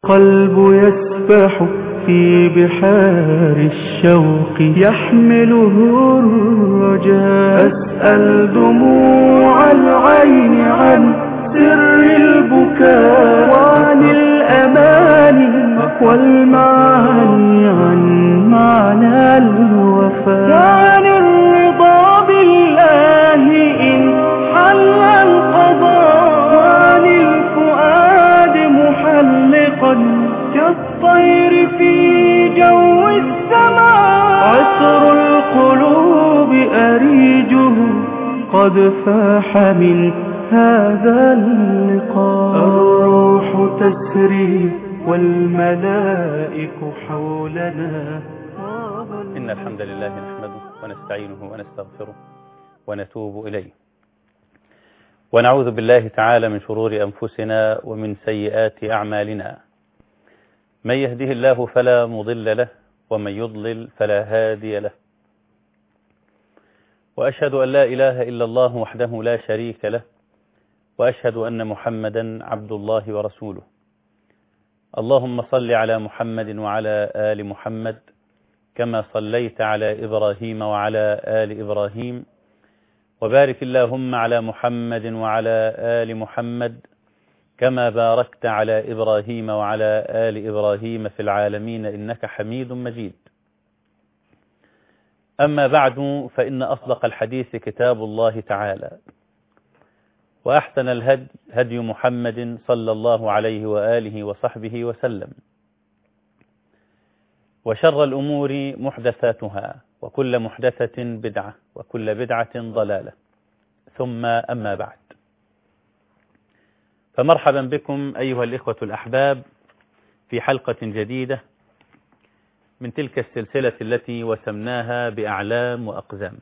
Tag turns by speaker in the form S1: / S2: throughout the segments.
S1: والقلب يسبح في بحار الشوق يحمله الرجاء أسأل دموع العين عن سر البكاء وعن الأماني والمعاني عن معنى الوفاء وعن الرضا بالله إن حل القضاء وعن الفؤاد محلقا كالطير في جو السماء عطر القلوب أريجه قد فاح من هذا اللقاء الروح تسري والملائك حولنا
S2: إن الحمد لله نحمده ونستعينه ونستغفره ونتوب إليه ونعوذ بالله تعالى من شرور أنفسنا ومن سيئات أعمالنا من يهده الله فلا مضل له ومن يضلل فلا هادي له وأشهد أن لا إله إلا الله وحده لا شريك له وأشهد أن محمدا عبد الله ورسوله اللهم صل على محمد وعلى آل محمد كما صليت على إبراهيم وعلى آل إبراهيم وبارك اللهم على محمد وعلى آل محمد كما باركت على إبراهيم وعلى آل إبراهيم في العالمين إنك حميد مجيد أما بعد فإن أصدق الحديث كتاب الله تعالى وأحسن الهدي هدي محمد صلى الله عليه وآله وصحبه وسلم وشر الأمور محدثاتها وكل محدثة بدعة وكل بدعة ضلالة ثم أما بعد فمرحبا بكم أيها الإخوة الأحباب في حلقة جديدة من تلك السلسلة التي وسمناها بأعلام وأقزام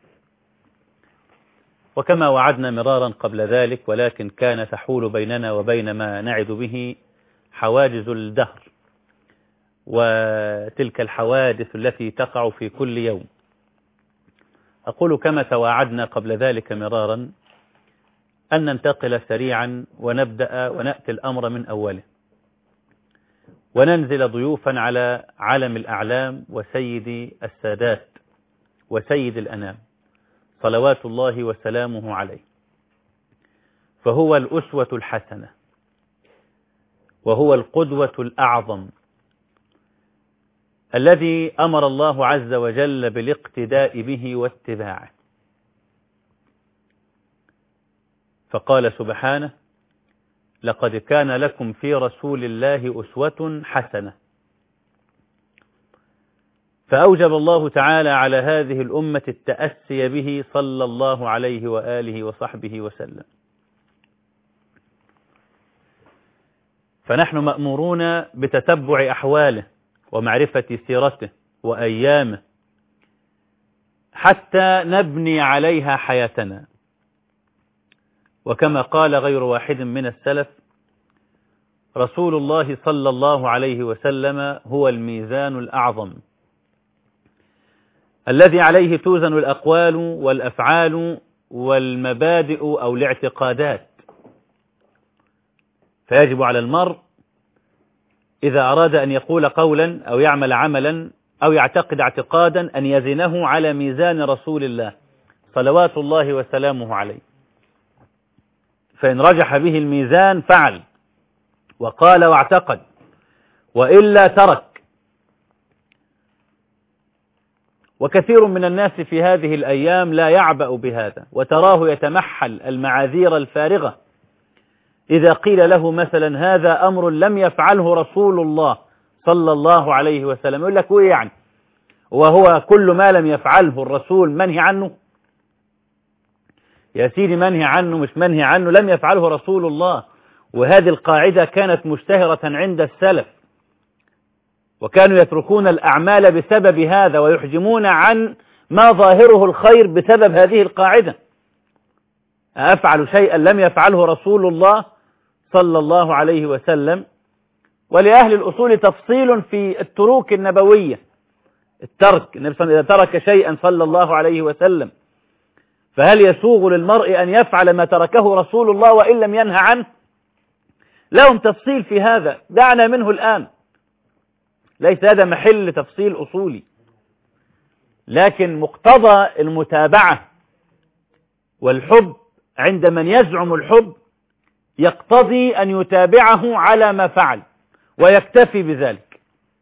S2: وكما وعدنا مرارا قبل ذلك ولكن كان تحول بيننا وبين ما نعد به حواجز الدهر وتلك الحوادث التي تقع في كل يوم أقول كما تواعدنا قبل ذلك مرارا أن ننتقل سريعا ونبدأ ونأتي الأمر من أوله وننزل ضيوفا على علم الأعلام وسيد السادات وسيد الأنام صلوات الله وسلامه عليه فهو الأسوة الحسنة وهو القدوة الأعظم الذي أمر الله عز وجل بالاقتداء به واتباعه فقال سبحانه لقد كان لكم في رسول الله أسوة حسنة فأوجب الله تعالى على هذه الأمة التأسي به صلى الله عليه وآله وصحبه وسلم فنحن مأمورون بتتبع أحواله ومعرفة سيرته وأيامه حتى نبني عليها حياتنا وكما قال غير واحد من السلف رسول الله صلى الله عليه وسلم هو الميزان الأعظم الذي عليه توزن الأقوال والأفعال والمبادئ أو الاعتقادات فيجب على المرء إذا أراد أن يقول قولا أو يعمل عملا أو يعتقد اعتقادا أن يزنه على ميزان رسول الله صلوات الله وسلامه عليه فإن رجح به الميزان فعل وقال واعتقد وإلا ترك وكثير من الناس في هذه الأيام لا يعبأ بهذا وتراه يتمحل المعاذير الفارغة إذا قيل له مثلا هذا أمر لم يفعله رسول الله صلى الله عليه وسلم يقول لك إيه يعني وهو كل ما لم يفعله الرسول منهي عنه يا سيدي منهي عنه مش منهي عنه لم يفعله رسول الله وهذه القاعدة كانت مشتهرة عند السلف وكانوا يتركون الأعمال بسبب هذا ويحجمون عن ما ظاهره الخير بسبب هذه القاعدة أفعل شيئا لم يفعله رسول الله صلى الله عليه وسلم ولأهل الأصول تفصيل في التروك النبوية الترك النبي صلى الله عليه وسلم إذا ترك شيئا صلى الله عليه وسلم فهل يسوغ للمرء أن يفعل ما تركه رسول الله وإن لم ينهى عنه لهم تفصيل في هذا دعنا منه الآن ليس هذا محل تفصيل أصولي لكن مقتضى المتابعة والحب عند من يزعم الحب يقتضي أن يتابعه على ما فعل ويكتفي بذلك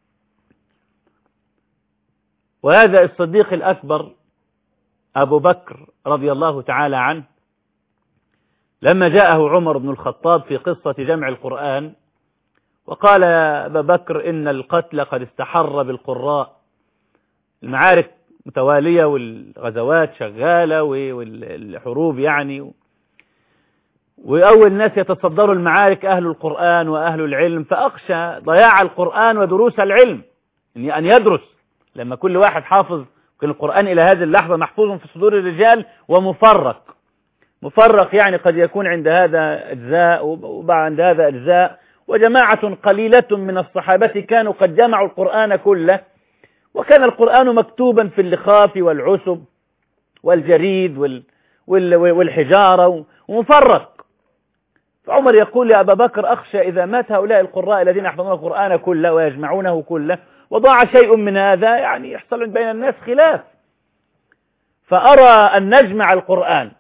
S2: وهذا الصديق الأكبر أبو بكر رضي الله تعالى عنه لما جاءه عمر بن الخطاب في قصة جمع القرآن وقال يا أبا بكر إن القتل قد استحر بالقراء المعارك متوالية والغزوات شغالة والحروب يعني وأول ناس يتصدروا المعارك أهل القرآن وأهل العلم فأخشى ضياع القرآن ودروس العلم أن يدرس لما كل واحد حافظ كان القرآن إلى هذه اللحظة محفوظ في صدور الرجال ومفرق مفرق يعني قد يكون عند هذا أجزاء وعند هذا أجزاء وجماعة قليلة من الصحابة كانوا قد جمعوا القرآن كله وكان القرآن مكتوبا في اللخاف والعسب والجريد وال وال والحجارة ومفرق فعمر يقول يا أبا بكر أخشى إذا مات هؤلاء القراء الذين يحفظون القرآن كله ويجمعونه كله وضاع شيء من هذا يعني يحصل بين الناس خلاف فأرى أن نجمع القرآن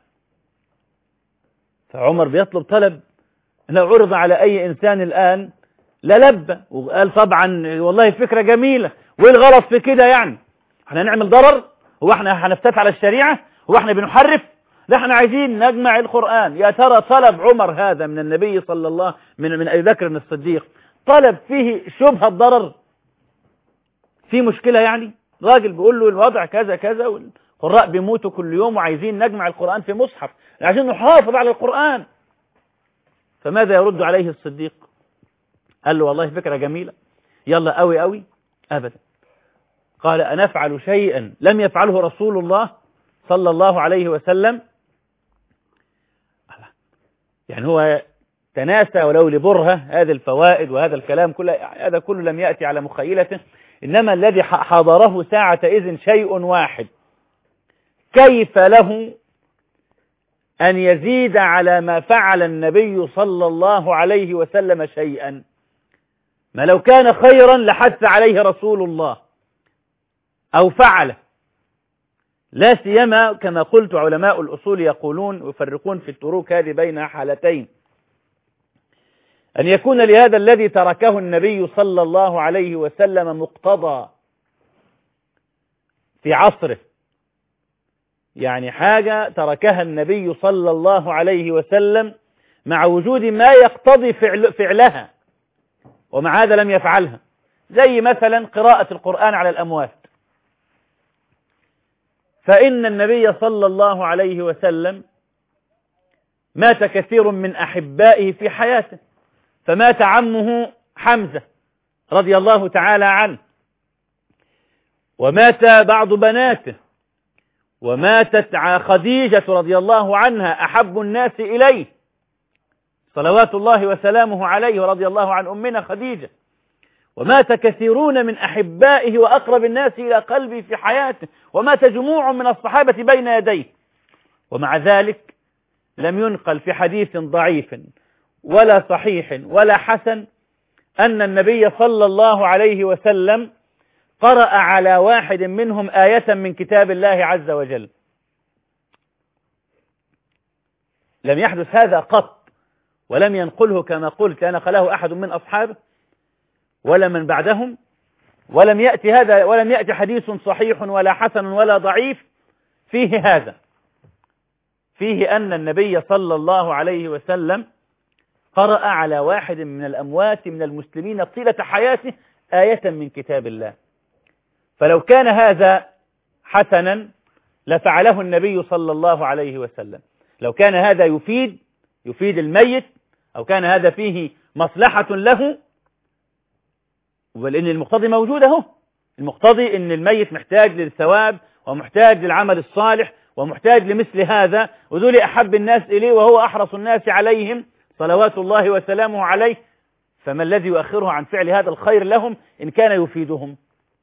S2: فعمر بيطلب طلب لو عرض على أي إنسان الآن للبى وقال طبعا والله فكرة جميلة وإيه الغلط في كده يعني احنا نعمل ضرر هو احنا هنفتت على الشريعة هو احنا بنحرف لا احنا عايزين نجمع القرآن يا ترى طلب عمر هذا من النبي صلى الله من من أبي بكر الصديق طلب فيه شبهة ضرر في مشكلة يعني راجل بيقول له الوضع كذا كذا والقراء بيموتوا كل يوم وعايزين نجمع القرآن في مصحف عايزين نحافظ على القرآن فماذا يرد عليه الصديق قال له والله فكرة جميلة يلا قوي قوي أبدا قال أنفعل شيئا لم يفعله رسول الله صلى الله عليه وسلم يعني هو تناسى ولو لبرهة هذه الفوائد وهذا الكلام كله هذا كله لم يأتي على مخيلته إنما الذي حضره ساعة إذن شيء واحد كيف له أن يزيد على ما فعل النبي صلى الله عليه وسلم شيئا ما لو كان خيرا لحث عليه رسول الله أو فعله لا سيما كما قلت علماء الأصول يقولون ويفرقون في التروك هذه بين حالتين أن يكون لهذا الذي تركه النبي صلى الله عليه وسلم مقتضى في عصره يعني حاجة تركها النبي صلى الله عليه وسلم مع وجود ما يقتضي فعل فعلها ومع هذا لم يفعلها زي مثلا قراءة القرآن على الأموات فإن النبي صلى الله عليه وسلم مات كثير من أحبائه في حياته فمات عمه حمزة رضي الله تعالى عنه ومات بعض بناته وماتت خديجة رضي الله عنها أحب الناس إليه صلوات الله وسلامه عليه ورضي الله عن أمنا خديجة ومات كثيرون من أحبائه وأقرب الناس إلى قلبه في حياته ومات جموع من الصحابة بين يديه ومع ذلك لم ينقل في حديث ضعيف ولا صحيح ولا حسن أن النبي صلى الله عليه وسلم قرأ على واحد منهم آية من كتاب الله عز وجل لم يحدث هذا قط ولم ينقله كما قلت لا نقله أحد من أصحابه ولا من بعدهم ولم يأتي هذا ولم يأتي حديث صحيح ولا حسن ولا ضعيف فيه هذا فيه أن النبي صلى الله عليه وسلم قرأ على واحد من الأموات من المسلمين طيلة حياته آية من كتاب الله فلو كان هذا حسنا لفعله النبي صلى الله عليه وسلم لو كان هذا يفيد يفيد الميت أو كان هذا فيه مصلحة له ولأن المقتضي موجود اهو المقتضي أن الميت محتاج للثواب ومحتاج للعمل الصالح ومحتاج لمثل هذا وذول أحب الناس إليه وهو أحرص الناس عليهم صلوات الله وسلامه عليه فما الذي يؤخره عن فعل هذا الخير لهم إن كان يفيدهم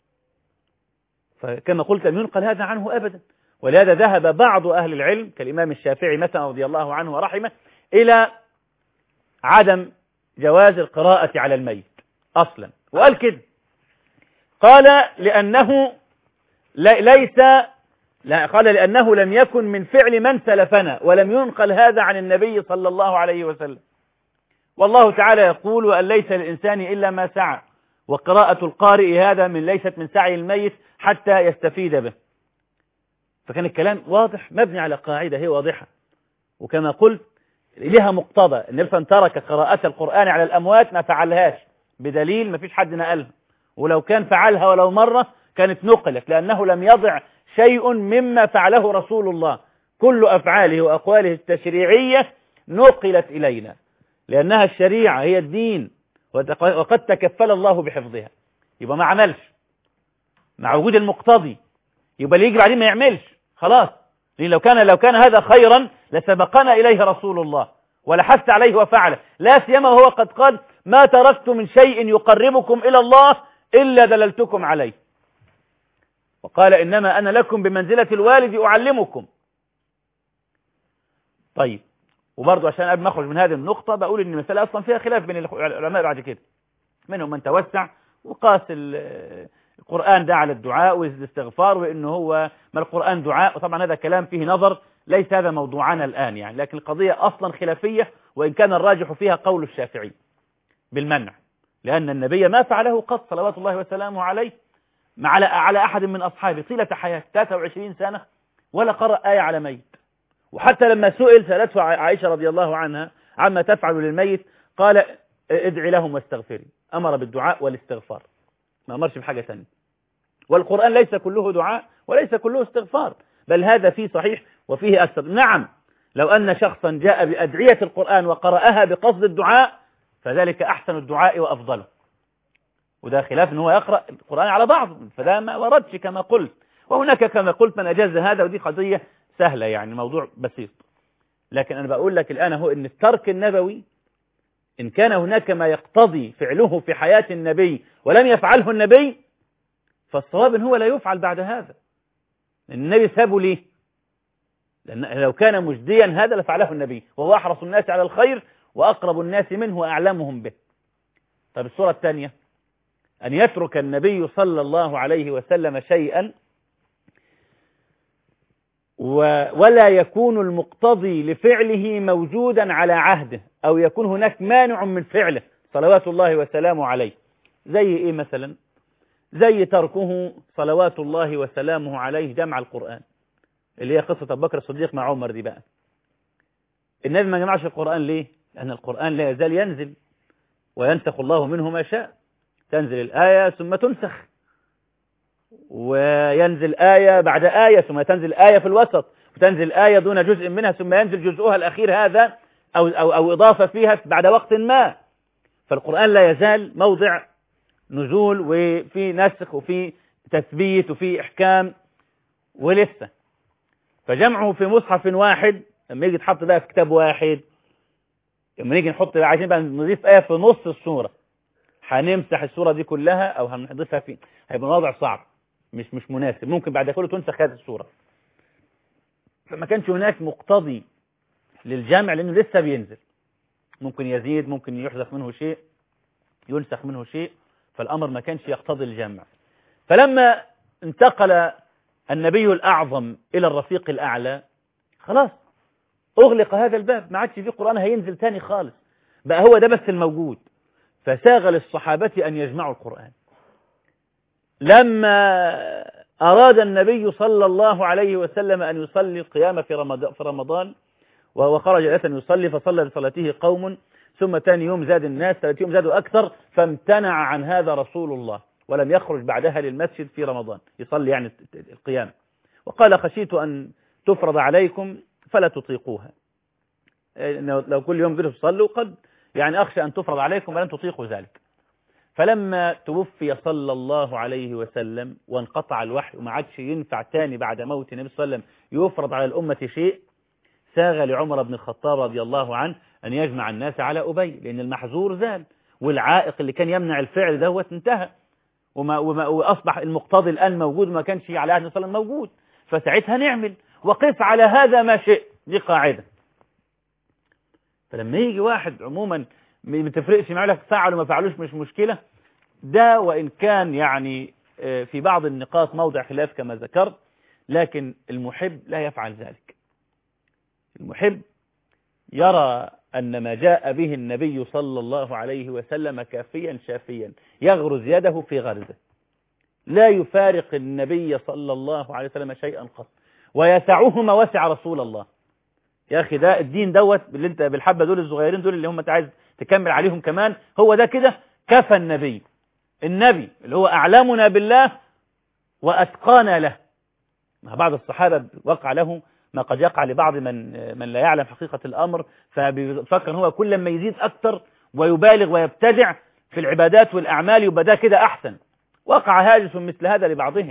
S2: فكما قلت لم ينقل هذا عنه أبدا ولهذا ذهب بعض أهل العلم كالإمام الشافعي مثلا رضي الله عنه ورحمه إلى عدم جواز القراءة على الميت أصلا وقال كده قال لأنه ليس لا قال لأنه لم يكن من فعل من سلفنا ولم ينقل هذا عن النبي صلى الله عليه وسلم والله تعالى يقول وأن ليس للإنسان إلا ما سعى وقراءة القارئ هذا من ليست من سعي الميت حتى يستفيد به فكان الكلام واضح مبني على قاعدة هي واضحة وكما قلت لها مقتضى النبي صلى ترك قراءة القرآن على الأموات ما فعلهاش بدليل ما فيش حد نقلها ولو كان فعلها ولو مرة كانت نقلت لأنه لم يضع شيء مما فعله رسول الله كل أفعاله وأقواله التشريعية نقلت إلينا لأنها الشريعة هي الدين وقد تكفل الله بحفظها يبقى ما عملش مع وجود المقتضي يبقى اللي يجي بعدين ما يعملش خلاص لأن لو كان لو كان هذا خيرا لسبقنا إليه رسول الله ولحث عليه وفعله لا سيما وهو قد قال ما تركت من شيء يقربكم إلى الله إلا دللتكم عليه وقال إنما أنا لكم بمنزلة الوالد أعلمكم طيب وبرضه عشان قبل ما اخرج من هذه النقطة بقول ان المسألة اصلا فيها خلاف بين العلماء بعد كده منهم من توسع وقاس القرآن ده على الدعاء والاستغفار وانه هو ما القرآن دعاء وطبعا هذا كلام فيه نظر ليس هذا موضوعنا الآن يعني لكن القضية أصلا خلافية وإن كان الراجح فيها قول الشافعي بالمنع لأن النبي ما فعله قط صلوات الله وسلامه عليه على على أحد من أصحابه طيلة حياته 23 سنة ولا قرأ آية على ميت وحتى لما سئل سألته عائشة رضي الله عنها عما تفعل للميت قال ادعي لهم واستغفري أمر بالدعاء والاستغفار ما أمرش بحاجة ثانية والقرآن ليس كله دعاء وليس كله استغفار بل هذا فيه صحيح وفيه أكثر نعم لو أن شخصا جاء بأدعية القرآن وقرأها بقصد الدعاء فذلك أحسن الدعاء وأفضله وده خلاف أنه يقرأ القرآن على بعض فده ما وردش كما قلت وهناك كما قلت من أجاز هذا ودي قضية سهلة يعني موضوع بسيط لكن أنا بقول لك الآن هو أن الترك النبوي إن كان هناك ما يقتضي فعله في حياة النبي ولم يفعله النبي فالصواب هو لا يفعل بعد هذا النبي سابه ليه لأن لو كان مجديا هذا لفعله النبي وهو أحرص الناس على الخير وأقرب الناس منه وأعلمهم به طيب الصورة الثانية أن يترك النبي صلى الله عليه وسلم شيئا ولا يكون المقتضي لفعله موجودا على عهده أو يكون هناك مانع من فعله صلوات الله وسلامه عليه زي إيه مثلا زي تركه صلوات الله وسلامه عليه جمع القرآن اللي هي قصة أبو بكر الصديق مع عمر دي بقى النبي ما جمعش القرآن ليه لأن القرآن لا يزال ينزل وينسخ الله منه ما شاء تنزل الآية ثم تنسخ وينزل آية بعد آية ثم تنزل آية في الوسط وتنزل آية دون جزء منها ثم ينزل جزءها الأخير هذا أو, أو, أو إضافة فيها بعد وقت ما فالقرآن لا يزال موضع نزول وفي نسخ وفي تثبيت وفي إحكام ولسه فجمعه في مصحف واحد لما يجي تحط بقى في كتاب واحد لما نيجي نحط بقى عايزين بقى نضيف آية في نص السورة هنمسح السورة دي كلها أو هنضيفها في هيبقى وضع صعب مش مش مناسب ممكن بعد كله تنسخ هذه السورة فما كانش هناك مقتضي للجمع لأنه لسه بينزل ممكن يزيد ممكن يحذف منه شيء ينسخ منه شيء فالأمر ما كانش يقتضي الجمع فلما انتقل النبي الأعظم إلى الرفيق الأعلى خلاص أغلق هذا الباب ما عادش فيه قرآن هينزل تاني خالص بقى هو ده بس الموجود فساغ للصحابة أن يجمعوا القرآن لما أراد النبي صلى الله عليه وسلم أن يصلي القيامة في رمضان, في رمضان وهو خرج ليلة يصلي فصلى بصلاته قوم ثم ثاني يوم زاد الناس ثالث يوم زادوا أكثر فامتنع عن هذا رسول الله ولم يخرج بعدها للمسجد في رمضان يصلي يعني القيام وقال خشيت أن تفرض عليكم فلا تطيقوها لو كل يوم قلتوا تصلوا قد يعني أخشى أن تفرض عليكم ولن تطيقوا ذلك فلما توفي صلى الله عليه وسلم وانقطع الوحي وما عادش ينفع تاني بعد موت النبي صلى الله عليه وسلم يفرض على الأمة شيء ساغ لعمر بن الخطاب رضي الله عنه أن يجمع الناس على أبي لأن المحظور زال والعائق اللي كان يمنع الفعل دوت انتهى وما وما وأصبح المقتضي الآن موجود وما كانش على عهد صلى الله عليه وسلم موجود فساعتها نعمل وقف على هذا ما شئ دي قاعدة فلما يجي واحد عموما ما تفرقش معاه لك فعلوا ما فعلوش مش مشكلة ده وإن كان يعني في بعض النقاط موضع خلاف كما ذكرت لكن المحب لا يفعل ذلك المحب يرى أن ما جاء به النبي صلى الله عليه وسلم كافيا شافيا يغرز يده في غرزه لا يفارق النبي صلى الله عليه وسلم شيئا قط ويسعه ما وسع رسول الله يا أخي ده الدين دوت اللي انت بالحبة دول الصغيرين دول اللي هم انت عايز تكمل عليهم كمان هو ده كده كفى النبي النبي اللي هو أعلمنا بالله وأتقانا له بعض الصحابة وقع له ما قد يقع لبعض من من لا يعلم حقيقة الأمر فبيفكر هو كل ما يزيد أكثر ويبالغ ويبتدع في العبادات والأعمال يبقى ده كده أحسن وقع هاجس مثل هذا لبعضهم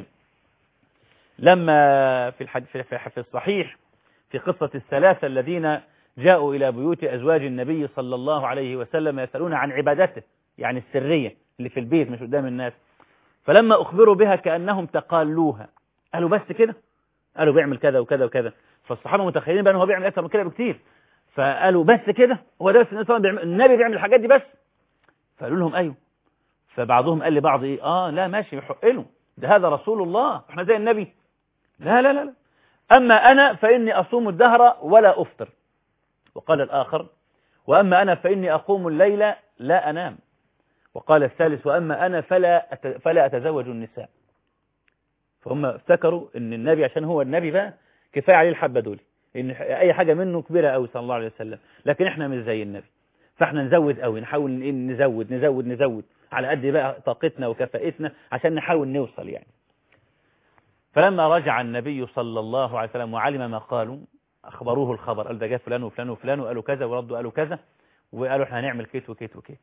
S2: لما في الحد في الصحيح في قصة الثلاثة الذين جاءوا إلى بيوت أزواج النبي صلى الله عليه وسلم يسألون عن عبادته يعني السرية اللي في البيت مش قدام الناس فلما أخبروا بها كأنهم تقالوها قالوا بس كده قالوا بيعمل كذا وكذا وكذا فالصحابة متخيلين بقى هو بيعمل أكثر من كده بكتير فقالوا بس كده هو ده بس النبي بيعمل النبي بيعمل الحاجات دي بس فقالوا لهم أيوه فبعضهم قال لبعض إيه آه لا ماشي يحق له ده هذا رسول الله احنا زي النبي لا لا لا لا أما أنا فإني أصوم الدهر ولا أفطر وقال الآخر وأما أنا فإني أقوم الليل لا أنام وقال الثالث وأما أنا فلا فلا أتزوج النساء فهم افتكروا ان النبي عشان هو النبي بقى كفايه عليه الحبه دول ان اي حاجه منه كبيره قوي صلى الله عليه وسلم لكن احنا مش زي النبي فاحنا نزود قوي نحاول نزود نزود نزود على قد بقى طاقتنا وكفاءتنا عشان نحاول نوصل يعني فلما رجع النبي صلى الله عليه وسلم وعلم ما قالوا اخبروه الخبر قال ده جاء فلان وفلان وفلان وقالوا كذا وردوا قالوا كذا وقالوا احنا هنعمل كيت وكيت وكيت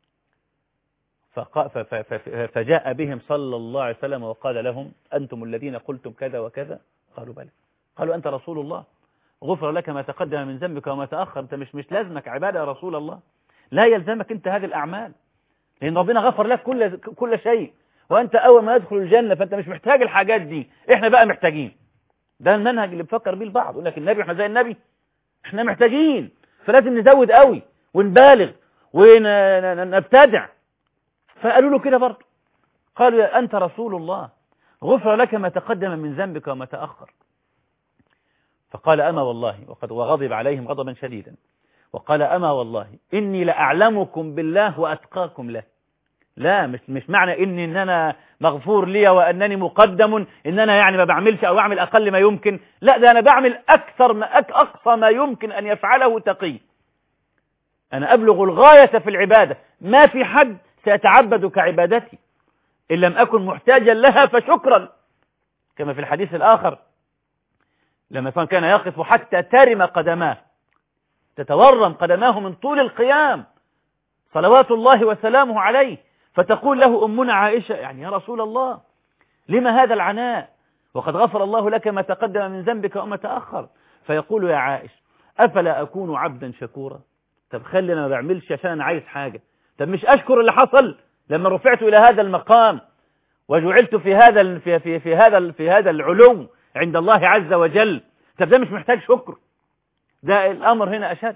S2: فجاء بهم صلى الله عليه وسلم وقال لهم أنتم الذين قلتم كذا وكذا قالوا بلى قالوا أنت رسول الله غفر لك ما تقدم من ذنبك وما تأخر أنت مش مش لازمك عبادة يا رسول الله لا يلزمك أنت هذه الأعمال لأن ربنا غفر لك كل كل شيء وأنت أول ما يدخل الجنة فأنت مش محتاج الحاجات دي إحنا بقى محتاجين ده المنهج اللي بفكر بيه البعض يقول لك النبي إحنا زي النبي إحنا محتاجين فلازم نزود قوي ونبالغ ونبتدع فقالوا له كده برضه قالوا يا أنت رسول الله غفر لك ما تقدم من ذنبك وما تأخر فقال أما والله وقد وغضب عليهم غضبا شديدا وقال أما والله إني لأعلمكم بالله وأتقاكم له لا مش مش معنى إني إن أنا مغفور لي وأنني مقدم إن أنا يعني ما بعملش أو أعمل أقل ما يمكن لا ده أنا بعمل أكثر ما أك أقصى ما يمكن أن يفعله تقي أنا أبلغ الغاية في العبادة ما في حد سأتعبد كعبادتي إن لم أكن محتاجا لها فشكرا كما في الحديث الآخر لما كان يقف حتى ترم قدماه تتورم قدماه من طول القيام صلوات الله وسلامه عليه فتقول له أمنا عائشة يعني يا رسول الله لما هذا العناء وقد غفر الله لك ما تقدم من ذنبك وما تأخر فيقول يا عائش أفلا أكون عبدا شكورا طب خلي أنا ما بعملش عشان أنا عايز حاجة طب مش أشكر اللي حصل لما رفعت إلى هذا المقام وجعلت في هذا في في في هذا في هذا العلو عند الله عز وجل طب ده مش محتاج شكر ده الأمر هنا أشد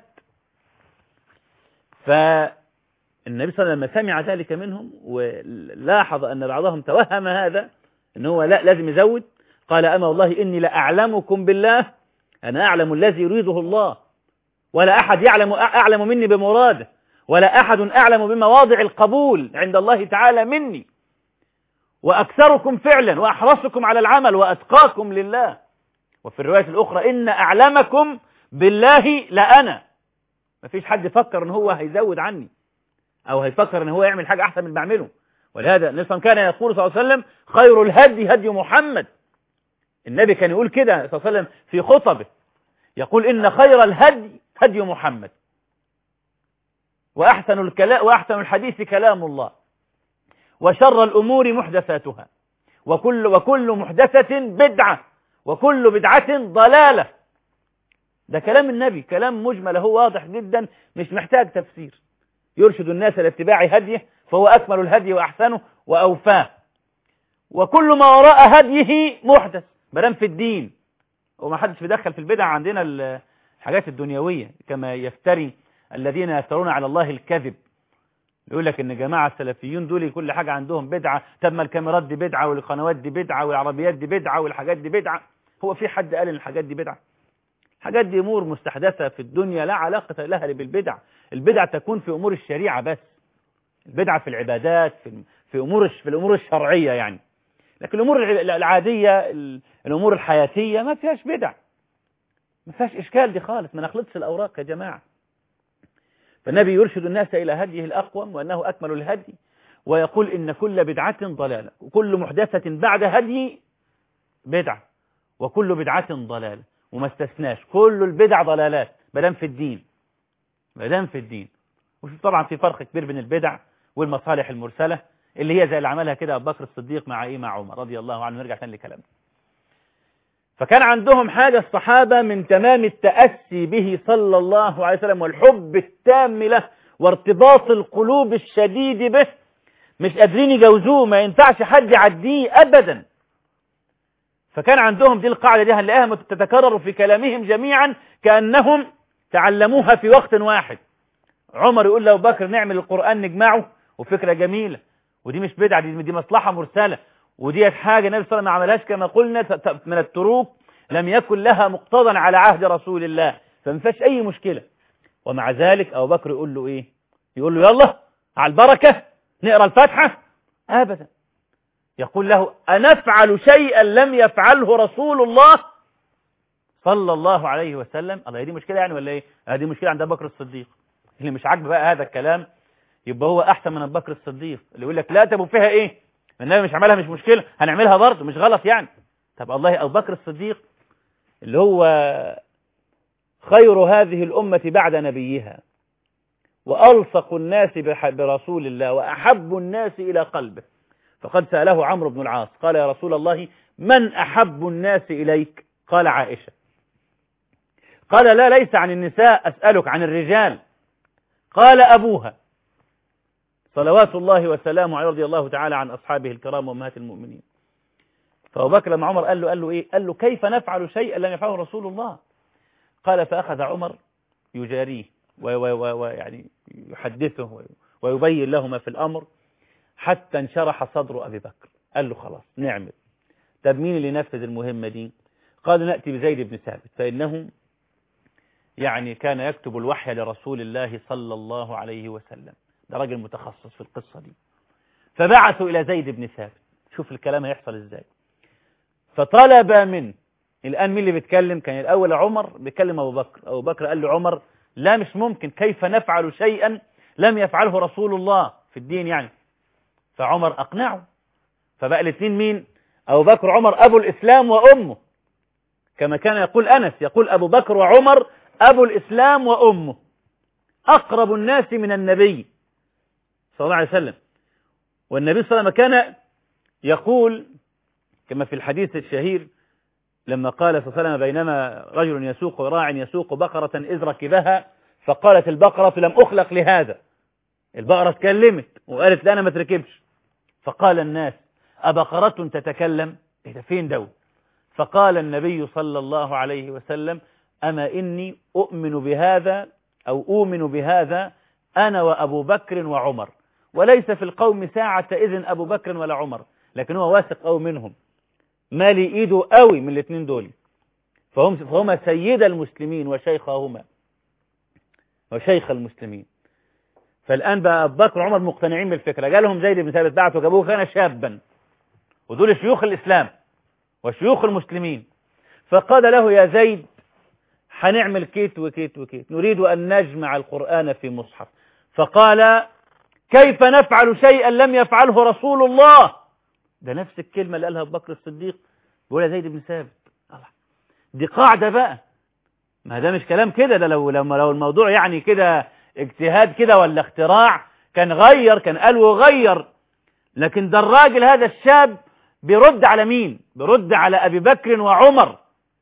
S2: فالنبي صلى الله عليه وسلم لما سمع ذلك منهم ولاحظ أن بعضهم توهم هذا أن هو لا لازم يزود قال أما والله إني لأعلمكم بالله أنا أعلم الذي يريده الله ولا أحد يعلم أعلم مني بمراده ولا أحد أعلم بمواضع القبول عند الله تعالى مني وأكثركم فعلا وأحرصكم على العمل وأتقاكم لله وفي الرواية الأخرى إن أعلمكم بالله لأنا ما فيش حد يفكر ان هو هيزود عني او هيفكر ان هو يعمل حاجة احسن من اللي بعمله ولهذا النبي كان يقول صلى الله عليه وسلم خير الهدي هدي محمد النبي كان يقول كده صلى الله عليه وسلم في خطبه يقول إن خير الهدي هدي محمد وأحسن الكلام وأحسن الحديث كلام الله وشر الأمور محدثاتها وكل وكل محدثة بدعة وكل بدعة ضلالة ده كلام النبي كلام مجمل هو واضح جدا مش محتاج تفسير يرشد الناس لاتباع هديه فهو أكمل الهدي وأحسنه وأوفاه وكل ما وراء هديه محدث مدام في الدين وما حدش بيدخل في البدع عندنا الحاجات الدنيوية كما يفتري الذين يفترون على الله الكذب يقول لك ان جماعة السلفيين دول كل حاجة عندهم بدعة طب ما الكاميرات دي بدعة والقنوات دي بدعة والعربيات دي بدعة والحاجات دي بدعة هو في حد قال ان الحاجات دي بدعة الحاجات دي امور مستحدثة في الدنيا لا علاقة لها بالبدع البدع تكون في امور الشريعة بس البدعة في العبادات في في امور في الامور الشرعية يعني لكن الامور العادية الامور الحياتية ما فيهاش بدع ما فيهاش اشكال دي خالص ما نخلطش الاوراق يا جماعة فالنبي يرشد الناس إلى هديه الأقوم وأنه أكمل الهدي ويقول إن كل بدعة ضلالة وكل محدثة بعد هدي بدعة وكل بدعة ضلالة وما استثناش كل البدع ضلالات مدام في الدين مدام في الدين وشوف طبعا في فرق كبير بين البدع والمصالح المرسلة اللي هي زي اللي عملها كده أبو بكر الصديق مع إيه مع عمر رضي الله عنه نرجع تاني لكلامنا فكان عندهم حاجة الصحابة من تمام التأسي به صلى الله عليه وسلم والحب التام له وارتباط القلوب الشديد به مش قادرين يجوزوه ما ينفعش حد يعديه أبدا فكان عندهم دي القاعدة دي هنلاقيها تتكرر في كلامهم جميعا كأنهم تعلموها في وقت واحد عمر يقول لأبو بكر نعمل القرآن نجمعه وفكرة جميلة ودي مش بدعة دي, دي مصلحة مرسلة ودي حاجة النبي صلى الله عليه وسلم ما عملهاش كما قلنا من التروك لم يكن لها مقتضى على عهد رسول الله فما فيهاش أي مشكلة ومع ذلك أبو بكر يقول له إيه يقول له يلا على البركة نقرأ الفاتحة أبدا يقول له أنفعل شيئا لم يفعله رسول الله صلى الله عليه وسلم الله دي مشكلة يعني ولا إيه هذه مشكلة عند أبو بكر الصديق اللي مش عاجبه بقى هذا الكلام يبقى هو أحسن من أبو بكر الصديق اللي يقول لك لا تبوا فيها إيه النبي مش عملها مش مشكلة هنعملها برضه مش غلط يعني طب الله أبو بكر الصديق اللي هو خير هذه الأمة بعد نبيها وألصق الناس برسول الله وأحب الناس إلى قلبه فقد سأله عمرو بن العاص قال يا رسول الله من أحب الناس إليك قال عائشة قال لا ليس عن النساء أسألك عن الرجال قال أبوها صلوات الله وسلامه عليه رضي الله تعالى عن أصحابه الكرام وأمهات المؤمنين فأبو بكر لما عمر قال له قال له إيه قال له كيف نفعل شيئا لم يفعله رسول الله قال فأخذ عمر يجاريه ويعني يحدثه ويبين له ما في الأمر حتى انشرح صدر أبي بكر قال له خلاص نعمل طب مين اللي نفذ المهمة دي قال نأتي بزيد بن ثابت فإنه يعني كان يكتب الوحي لرسول الله صلى الله عليه وسلم ده راجل متخصص في القصة دي فبعثوا إلى زيد بن ثابت شوف الكلام هيحصل ازاي فطلب منه الآن مين اللي بيتكلم كان الأول عمر بيكلم أبو بكر أبو بكر قال له عمر لا مش ممكن كيف نفعل شيئا لم يفعله رسول الله في الدين يعني فعمر أقنعه فبقى الاثنين مين أبو بكر وعمر أبو الإسلام وأمه كما كان يقول أنس يقول أبو بكر وعمر أبو الإسلام وأمه أقرب الناس من النبي صلى الله عليه وسلم والنبي صلى الله عليه وسلم كان يقول كما في الحديث الشهير لما قال صلى الله عليه وسلم بينما رجل يسوق راع يسوق بقرة إذ ركبها فقالت البقرة لم أخلق لهذا البقرة اتكلمت وقالت لا أنا ما تركبش فقال الناس أبقرة تتكلم إيه ده فين دول فقال النبي صلى الله عليه وسلم أما إني أؤمن بهذا أو أؤمن بهذا أنا وأبو بكر وعمر وليس في القوم ساعة إذن أبو بكر ولا عمر لكن هو واثق أو منهم مالي إيده قوي من الاثنين دول فهم فهما سيد المسلمين وشيخهما وشيخ المسلمين فالآن بقى أبو بكر وعمر مقتنعين بالفكرة جالهم زيد بن ثابت بعته جابوه كان شابا ودول شيوخ الإسلام وشيوخ المسلمين فقال له يا زيد هنعمل كيت وكيت وكيت نريد أن نجمع القرآن في مصحف فقال كيف نفعل شيئا لم يفعله رسول الله ده نفس الكلمة اللي قالها أبو بكر الصديق بيقولها زيد بن ثابت دي قاعدة بقى ما ده مش كلام كده ده لو لما لو الموضوع يعني كده اجتهاد كده ولا اختراع كان غير كان قال وغير لكن ده الراجل هذا الشاب بيرد على مين بيرد على أبي بكر وعمر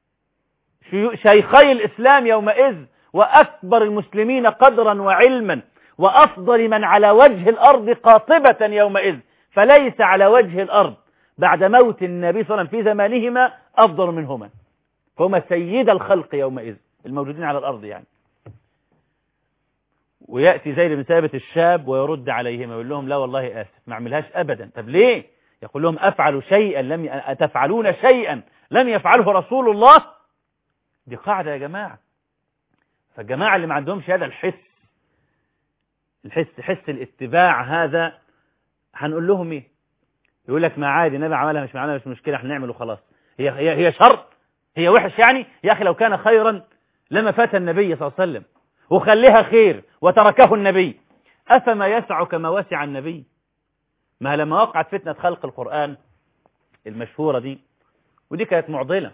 S2: شيخي الإسلام يومئذ وأكبر المسلمين قدرا وعلما وأفضل من على وجه الأرض قاطبة يومئذ فليس على وجه الأرض بعد موت النبي صلى الله عليه وسلم في زمانهما أفضل منهما فهما سيد الخلق يومئذ الموجودين على الأرض يعني ويأتي زيد بن ثابت الشاب ويرد عليهم ويقول لهم لا والله آسف ما أعملهاش أبدا طب ليه يقول لهم أفعل شيئا لم ي... أتفعلون شيئا لم يفعله رسول الله دي قاعدة يا جماعة فالجماعة اللي ما عندهمش هذا الحس الحس حس الاتباع هذا هنقول لهم ايه يقول لك ما عادي النبي عملها مش عملها مش مشكلة احنا نعمل وخلاص هي هي هي شر هي وحش يعني يا أخي لو كان خيرا لما فات النبي صلى الله عليه وسلم وخليها خير وتركه النبي أفما يسع كما وسع النبي ما لما وقعت فتنة خلق القرآن المشهورة دي ودي كانت معضلة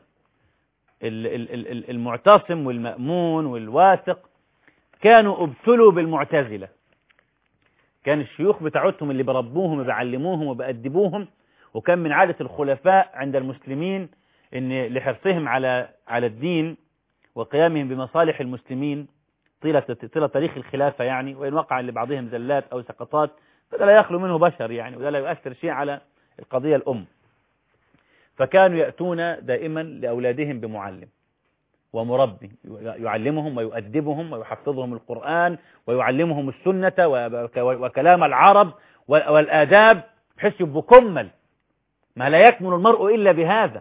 S2: المعتصم والمأمون والواثق كانوا ابتلوا بالمعتزلة كان الشيوخ بتاعتهم اللي بربوهم وبيعلموهم وبأدبوهم وكان من عادة الخلفاء عند المسلمين ان لحرصهم على على الدين وقيامهم بمصالح المسلمين طيلة طيلة تاريخ الخلافة يعني وإن وقع لبعضهم زلات أو سقطات فلا لا يخلو منه بشر يعني ولا لا يؤثر شيء على القضية الأم فكانوا يأتون دائما لأولادهم بمعلم ومربي يعلمهم ويؤدبهم ويحفظهم القرآن ويعلمهم السنة وكلام العرب والآداب بحيث يبقوا كمل ما لا يكمل المرء إلا بهذا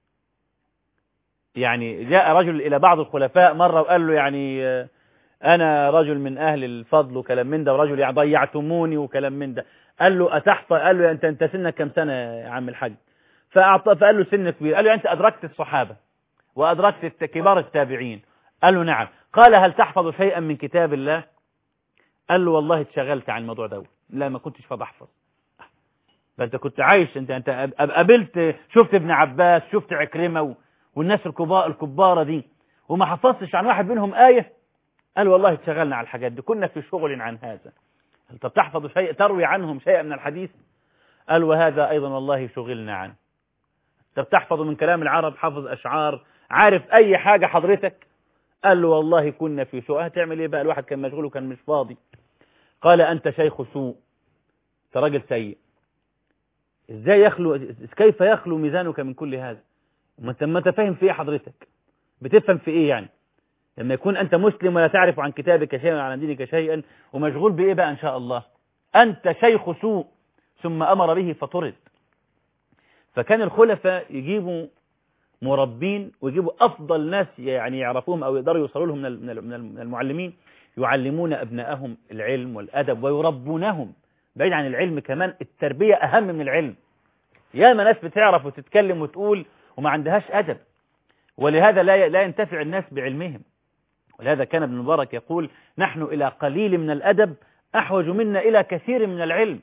S2: يعني جاء رجل إلى بعض الخلفاء مرة وقال له يعني أنا رجل من أهل الفضل وكلام من ده ورجل يعني ضيعتموني وكلام من ده قال له أتحفظ قال له أنت أنت سنك كم سنة يا عم الحاج فأعطى فقال له سن كبير قال له أنت أدركت الصحابة وأدركت كبار التابعين قال له نعم قال هل تحفظ شيئا من كتاب الله قال له والله اتشغلت عن الموضوع ده لا ما كنتش فاضي احفظ فانت كنت عايش انت انت قابلت شفت ابن عباس شفت عكرمه والناس الكبار الكباره دي وما حفظتش عن واحد منهم ايه قال والله اتشغلنا على الحاجات دي كنا في شغل عن هذا انت بتحفظ شيء تروي عنهم شيئا من الحديث قال وهذا ايضا والله شغلنا عنه انت بتحفظ من كلام العرب حافظ اشعار عارف اي حاجة حضرتك قال له والله كنا في سوء هتعمل ايه بقى الواحد كان مشغول وكان مش فاضي قال انت شيخ سوء انت راجل سيء ازاي يخلو كيف يخلو ميزانك من كل هذا ما انت ما انت فاهم في ايه حضرتك بتفهم في ايه يعني لما يكون انت مسلم ولا تعرف عن كتابك شيئا وعن دينك شيئا ومشغول بايه بقى ان شاء الله انت شيخ سوء ثم امر به فطرد فكان الخلفاء يجيبوا مربين ويجيبوا أفضل ناس يعني يعرفوهم أو يقدروا يوصلوا لهم من المعلمين يعلمون أبنائهم العلم والأدب ويربونهم بعيد عن العلم كمان التربية أهم من العلم ياما ناس بتعرف وتتكلم وتقول وما عندهاش أدب ولهذا لا لا ينتفع الناس بعلمهم ولهذا كان ابن مبارك يقول نحن إلى قليل من الأدب أحوج منا إلى كثير من العلم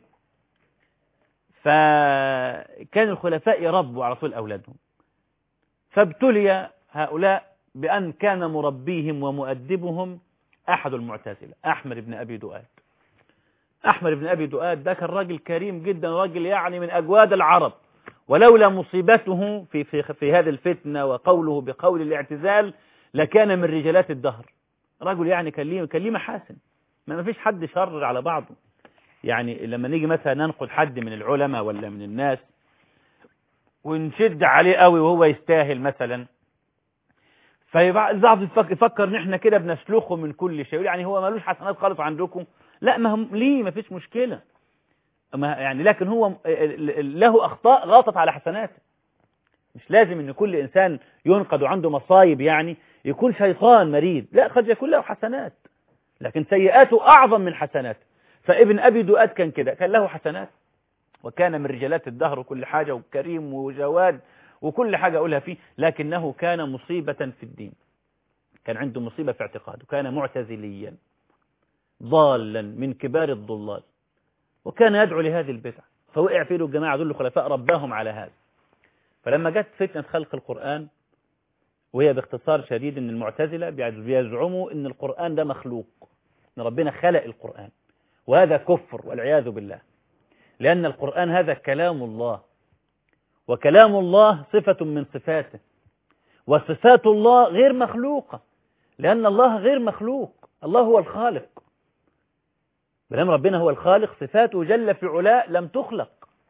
S2: فكان الخلفاء يربوا على طول أولادهم فابتلي هؤلاء بأن كان مربيهم ومؤدبهم أحد المعتزلة أحمد بن أبي دؤاد أحمد بن أبي دؤاد ده كان راجل كريم جدا راجل يعني من أجواد العرب ولولا مصيبته في, في, في هذه الفتنة وقوله بقول الاعتزال لكان من رجالات الدهر رجل يعني كان ليه كان ليه محاسن ما فيش حد شر على بعضه يعني لما نيجي مثلا ننقد حد من العلماء ولا من الناس ونشد عليه قوي وهو يستاهل مثلا فالبعض يفكر ان احنا كده بنسلخه من كل شيء يعني هو ملوش حسنات خالص عندكم لا ما هم ليه ما فيش مشكلة ما يعني لكن هو له اخطاء غلطت على حسناته مش لازم ان كل انسان ينقد وعنده مصايب يعني يكون شيطان مريض لا قد يكون له حسنات لكن سيئاته اعظم من حسناته فابن ابي دؤاد كان كده كان له حسنات وكان من رجالات الدهر وكل حاجة وكريم وجواد وكل حاجة أقولها فيه لكنه كان مصيبة في الدين كان عنده مصيبة في اعتقاده كان معتزليا ضالا من كبار الضلال وكان يدعو لهذه البدعة فوقع فيه الجماعة دول الخلفاء رباهم على هذا فلما جت فتنة خلق القرآن وهي باختصار شديد ان المعتزلة بيزعموا ان القرآن ده مخلوق ان ربنا خلق القرآن وهذا كفر والعياذ بالله لأن القرآن هذا كلام الله وكلام الله صفة من صفاته وصفات الله غير مخلوقة لأن الله غير مخلوق الله هو الخالق بلام ربنا هو الخالق صفاته جل في علاء لم تخلق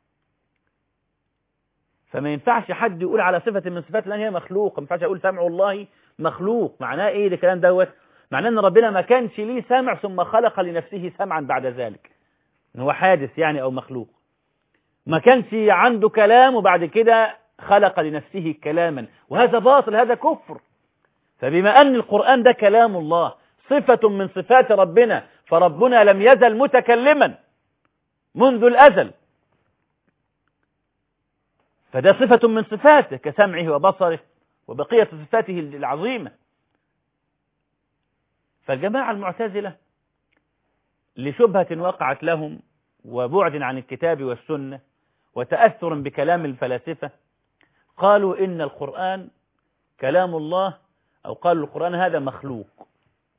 S2: فما ينفعش حد يقول على صفة من صفات لأن هي مخلوقة ما ينفعش أقول سمع الله مخلوق معناه إيه الكلام دوت معناه ان ربنا ما كانش ليه سمع ثم خلق لنفسه سمعا بعد ذلك ان هو حادث يعني او مخلوق ما كانش عنده كلام وبعد كده خلق لنفسه كلاما وهذا باطل هذا كفر فبما أن القرآن ده كلام الله صفة من صفات ربنا فربنا لم يزل متكلما منذ الأزل فده صفة من صفاته كسمعه وبصره وبقية صفاته العظيمة فالجماعة المعتزلة لشبهة وقعت لهم وبعد عن الكتاب والسنة وتأثر بكلام الفلاسفة قالوا إن القرآن كلام الله أو قالوا القرآن هذا مخلوق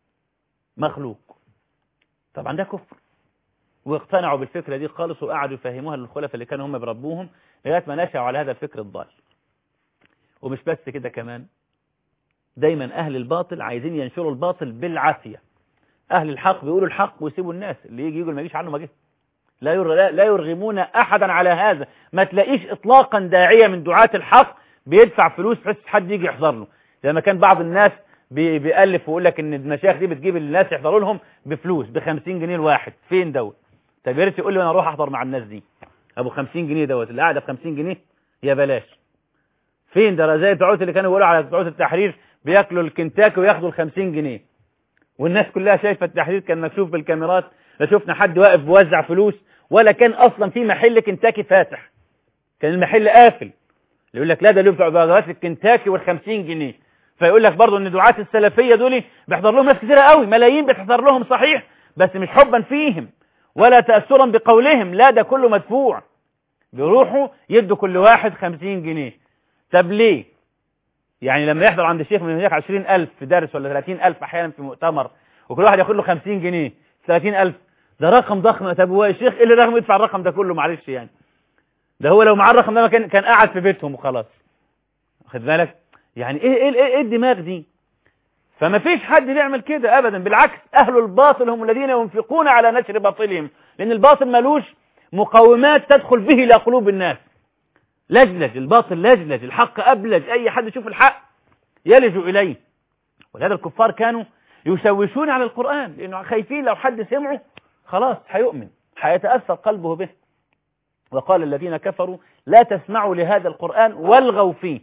S2: مخلوق طبعا ده كفر واقتنعوا بالفكرة دي خالص وقعدوا يفهموها للخلفاء اللي كانوا هم بربوهم لغاية ما نشأوا على هذا الفكر الضال ومش بس كده كمان دايما أهل الباطل عايزين ينشروا الباطل بالعافية أهل الحق بيقولوا الحق ويسيبوا الناس اللي يجي يقول ما يجيش عنه ما جه لا لا يرغمون أحدا على هذا ما تلاقيش إطلاقا داعية من دعاة الحق بيدفع فلوس بحيث حد يجي يحضر له زي ما كان بعض الناس بيألف ويقول لك ان المشايخ دي بتجيب الناس يحضروا لهم بفلوس ب 50 جنيه الواحد فين دوت طب يا ريت يقول لي انا اروح احضر مع الناس دي ابو 50 جنيه دوت اللي قاعده ب 50 جنيه يا بلاش فين ده زي الدعوات اللي كانوا بيقولوا على دعوات التحرير بياكلوا الكنتاكي وياخدوا ال 50 جنيه والناس كلها شايفه التحرير كان مكشوف بالكاميرات لا شفنا حد واقف بيوزع فلوس ولا كان اصلا في محل كنتاكي فاتح كان المحل قافل يقول لك لا ده اللي بتوع دعوات الكنتاكي وال 50 جنيه فيقول لك برضه ان دعاة السلفيه دول بيحضر لهم ناس كتيره قوي ملايين بتحضر لهم صحيح بس مش حبا فيهم ولا تاثرا بقولهم لا ده كله مدفوع بيروحوا يدوا كل واحد 50 جنيه طب ليه يعني لما يحضر عند الشيخ من هناك 20000 في درس ولا 30000 احيانا في مؤتمر وكل واحد ياخد له 50 جنيه 30000 ده رقم ضخم طب هو الشيخ ايه اللي رقم يدفع الرقم ده كله معلش يعني ده هو لو معاه الرقم ده كان كان قاعد في بيتهم وخلاص واخد بالك يعني ايه ايه ايه الدماغ دي فما فيش حد بيعمل كده ابدا بالعكس اهل الباطل هم الذين ينفقون على نشر باطلهم لان الباطل ملوش مقومات تدخل به الى قلوب الناس لجلج الباطل لجلج الحق ابلج اي حد يشوف الحق يلج اليه ولهذا الكفار كانوا يشوشون على القران لانه خايفين لو حد سمعه خلاص هيؤمن هيتاثر قلبه به وقال الذين كفروا لا تسمعوا لهذا القرآن والغوا فيه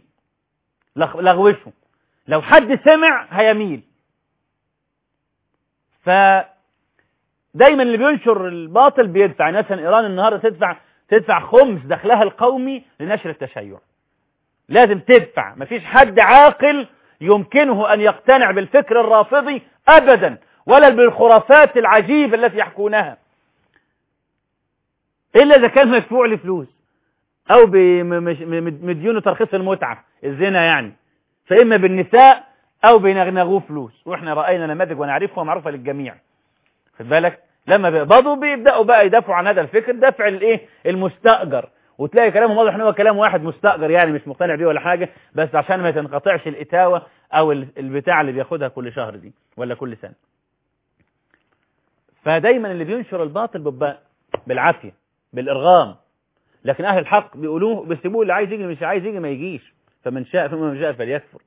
S2: لغوشه لو حد سمع هيميل فدايما اللي بينشر الباطل بيدفع مثلا ايران النهارده تدفع تدفع خمس دخلها القومي لنشر التشيع لازم تدفع مفيش حد عاقل يمكنه ان يقتنع بالفكر الرافضي ابدا ولا بالخرافات العجيبه التي يحكونها إلا إذا كان مدفوع لفلوس أو بمديونه ترخيص المتعة الزنا يعني فإما بالنساء أو بينغنغوه فلوس وإحنا رأينا نماذج ونعرفها معروفة للجميع خد بالك لما بيقبضوا بيبدأوا بقى يدافعوا عن هذا الفكر دفع الايه المستأجر وتلاقي كلامهم واضح ان هو كلام واحد مستأجر يعني مش مقتنع بيه ولا حاجة بس عشان ما تنقطعش الإتاوة أو البتاع اللي بياخدها كل شهر دي ولا كل سنة فدايما اللي بينشر الباطل بيبقى بالعافية بالإرغام لكن أهل الحق بيقولوه بيسيبوه اللي عايز يجي مش عايز يجي ما يجيش فمن شاء فمن شاء فليكفر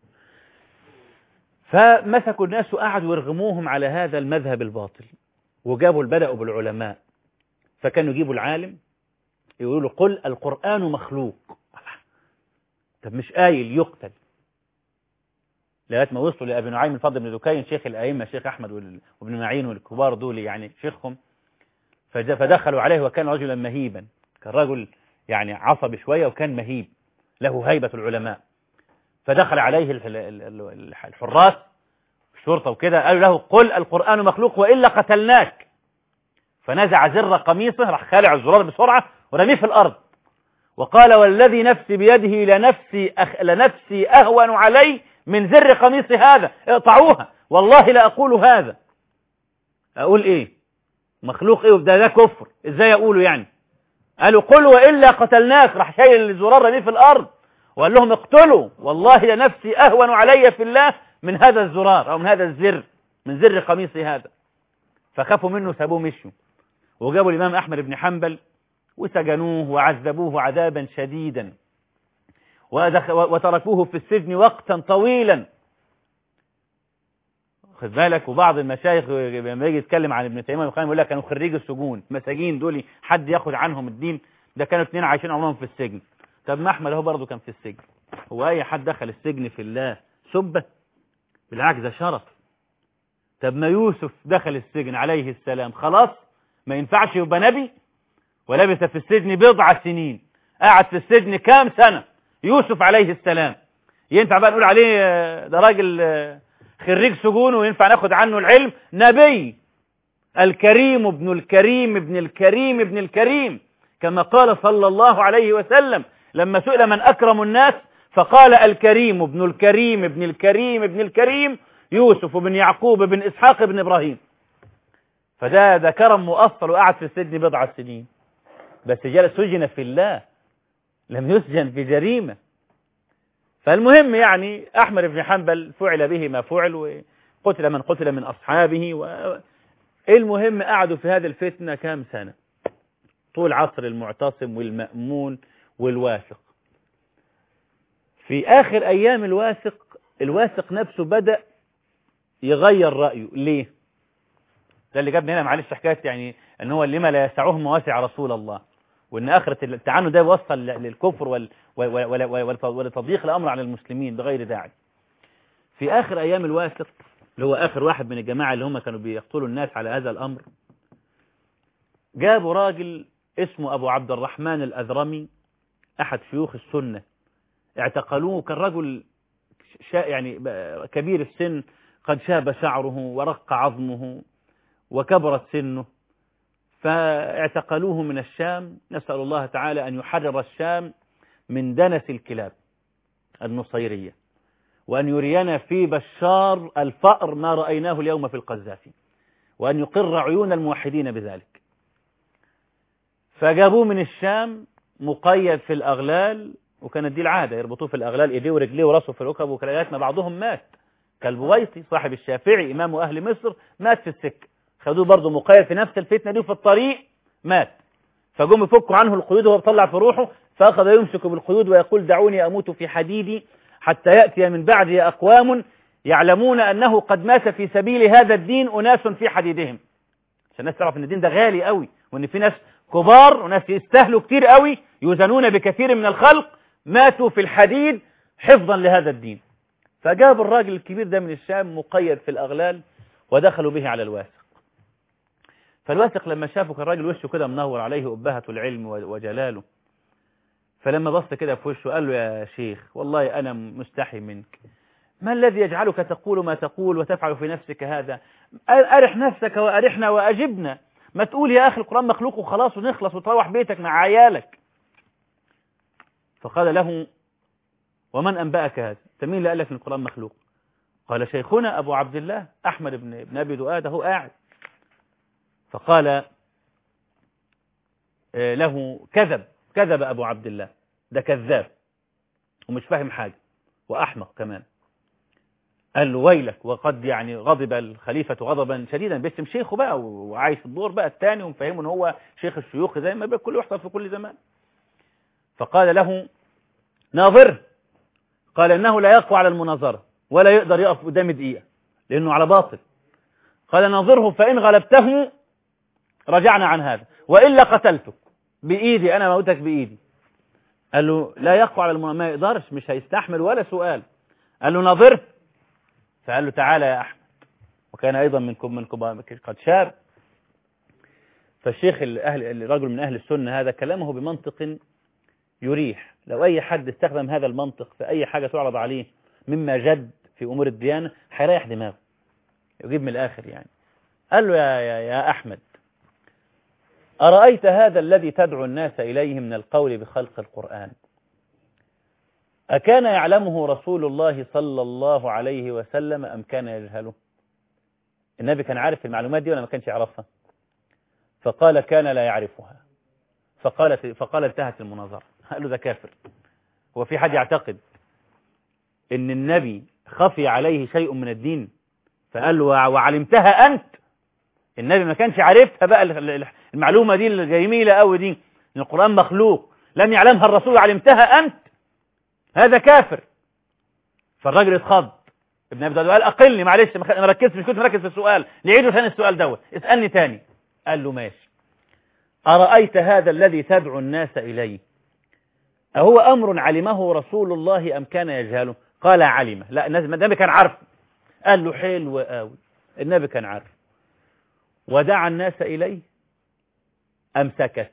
S2: فمسكوا الناس وقعدوا يرغموهم على هذا المذهب الباطل وجابوا بدأوا بالعلماء فكانوا يجيبوا العالم يقولوا له قل القرآن مخلوق طب مش قايل يقتل لغايه ما وصلوا لابي نعيم الفضل بن دكين شيخ الائمه شيخ احمد وابن معين والكبار دول يعني شيخهم فدخلوا عليه وكان رجلا مهيبا كان رجل يعني عصبي شوية وكان مهيب له هيبة العلماء فدخل عليه الحراس الشرطة وكده قالوا له قل القرآن مخلوق وإلا قتلناك فنزع زر قميصه راح خالع الزرار بسرعة ورميه في الأرض وقال والذي نفسي بيده لنفسي, أخ... لنفسي أهون علي من زر قميص هذا اقطعوها والله لا أقول هذا أقول إيه مخلوق ايه ده ده كفر ازاي اقوله يعني قالوا قل والا قتلناك راح شايل الزرار رميه في الارض وقال لهم اقتلوا والله لنفسي اهون علي في الله من هذا الزرار او من هذا الزر من زر قميصي هذا فخافوا منه سابوه مشوا وجابوا الامام احمد بن حنبل وسجنوه وعذبوه عذابا شديدا وتركوه في السجن وقتا طويلا خد بالك وبعض المشايخ لما يجي يتكلم عن ابن تيميه القيم يقول لك كانوا خريج السجون مساجين دول حد ياخد عنهم الدين ده كانوا اثنين عايشين عمرهم في السجن طب ما احمد اهو برضه كان في السجن هو اي حد دخل السجن في الله سبه بالعكس ده شرف طب ما يوسف دخل السجن عليه السلام خلاص ما ينفعش يبقى نبي ولبث في السجن بضع سنين قعد في السجن كام سنة يوسف عليه السلام ينفع بقى نقول عليه ده راجل خريج سجون وينفع ناخد عنه العلم نبي الكريم ابن الكريم ابن الكريم ابن الكريم كما قال صلى الله عليه وسلم لما سئل من أكرم الناس فقال الكريم ابن الكريم ابن الكريم ابن الكريم يوسف بن يعقوب بن إسحاق بن إبراهيم فده ده كرم مؤصل وقعد في السجن بضع سنين بس جلس سجن في الله لم يسجن في جريمة فالمهم يعني أحمد بن حنبل فعل به ما فعل وقتل من قتل من أصحابه و... المهم قعدوا في هذه الفتنة كام سنة طول عصر المعتصم والمأمون والواثق في آخر أيام الواثق الواثق نفسه بدأ يغير رأيه ليه ده اللي جابني هنا معلش حكايه يعني ان هو لما لا يسعهم واسع رسول الله وان اخره التعنت ده وصل للكفر وال ولتضييق الامر على المسلمين بغير داعي في اخر ايام الواثق اللي هو اخر واحد من الجماعه اللي هم كانوا بيقتلوا الناس على هذا الامر جابوا راجل اسمه ابو عبد الرحمن الاذرمي احد شيوخ السنه اعتقلوه كان رجل يعني كبير السن قد شاب شعره ورق عظمه وكبرت سنه فاعتقلوه من الشام نسأل الله تعالى أن يحرر الشام من دنس الكلاب النصيرية وأن يرينا في بشار الفأر ما رأيناه اليوم في القذافي وأن يقر عيون الموحدين بذلك فجابوه من الشام مقيد في الأغلال وكانت دي العادة يربطوه في الأغلال إيديه ورجليه وراسه في الركب وكلايات ما بعضهم مات كالبويطي صاحب الشافعي إمام أهل مصر مات في السكة خدوه برضه مقيد في نفس الفتنة دي وفي الطريق مات فجم يفكوا عنه القيود وهو بيطلع في روحه فأخذ يمسك بالقيود ويقول دعوني أموت في حديدي حتى يأتي من بعدي أقوام يعلمون أنه قد مات في سبيل هذا الدين أناس في حديدهم عشان الناس تعرف أن الدين ده غالي قوي وأن في ناس كبار وناس يستاهلوا كتير قوي يوزنون بكثير من الخلق ماتوا في الحديد حفظا لهذا الدين فجاب الراجل الكبير ده من الشام مقيد في الأغلال ودخلوا به على الواثق فالواثق لما شافه كان راجل وشه كده منور عليه أبهة العلم وجلاله فلما بص كده في وشه قال له يا شيخ والله أنا مستحي منك ما الذي يجعلك تقول ما تقول وتفعل في نفسك هذا أرح نفسك وأرحنا وأجبنا ما تقول يا أخي القرآن مخلوق وخلاص ونخلص وتروح بيتك مع عيالك فقال له ومن أنبأك هذا مين اللي قال لك ان القرآن مخلوق قال شيخنا أبو عبد الله أحمد بن, بن أبي دؤاد هو قاعد فقال له كذب كذب أبو عبد الله ده كذاب ومش فاهم حاجة وأحمق كمان قال له ويلك وقد يعني غضب الخليفة غضبا شديدا باسم شيخه بقى وعايش الدور بقى الثاني ومفهمه ان هو شيخ الشيوخ زي ما بكل يحصل في كل زمان فقال له ناظر قال انه لا يقوى على المناظرة ولا يقدر يقف قدام دقيقة لانه على باطل قال ناظره فان غلبته رجعنا عن هذا وإلا قتلتك بإيدي أنا موتك بإيدي قال له لا يقوى على المناظرة ما يقدرش مش هيستحمل ولا سؤال قال له ناظر فقال له تعالى يا أحمد وكان أيضا منكم من كبار قد شاب فالشيخ الأهل الرجل من أهل السنة هذا كلامه بمنطق يريح لو أي حد استخدم هذا المنطق في أي حاجة تعرض عليه مما جد في أمور الديانة هيريح دماغه يجيب من الآخر يعني قال له يا, يا, يا أحمد أرأيت هذا الذي تدعو الناس إليه من القول بخلق القرآن أكان يعلمه رسول الله صلى الله عليه وسلم أم كان يجهله النبي كان عارف المعلومات دي ولا ما كانش يعرفها فقال كان لا يعرفها فقالت فقال انتهت المناظرة قال له ده كافر هو في حد يعتقد ان النبي خفي عليه شيء من الدين فقال له وعلمتها أنت النبي ما كانش عارفها بقى المعلومة دي الجميلة قوي دي ان القرآن مخلوق لم يعلمها الرسول علمتها أنت هذا كافر فالراجل اتخض ابن أبي داود قال أقلني معلش ما ركزت مش كنت مركز في السؤال نعيده ثاني السؤال دوت اسألني تاني قال له ماشي أرأيت هذا الذي تدعو الناس إليه أهو أمر علمه رسول الله أم كان يجهله قال علمه لا النبي كان عارف قال له حلو قوي النبي كان عارف ودعا الناس إليه أم سكت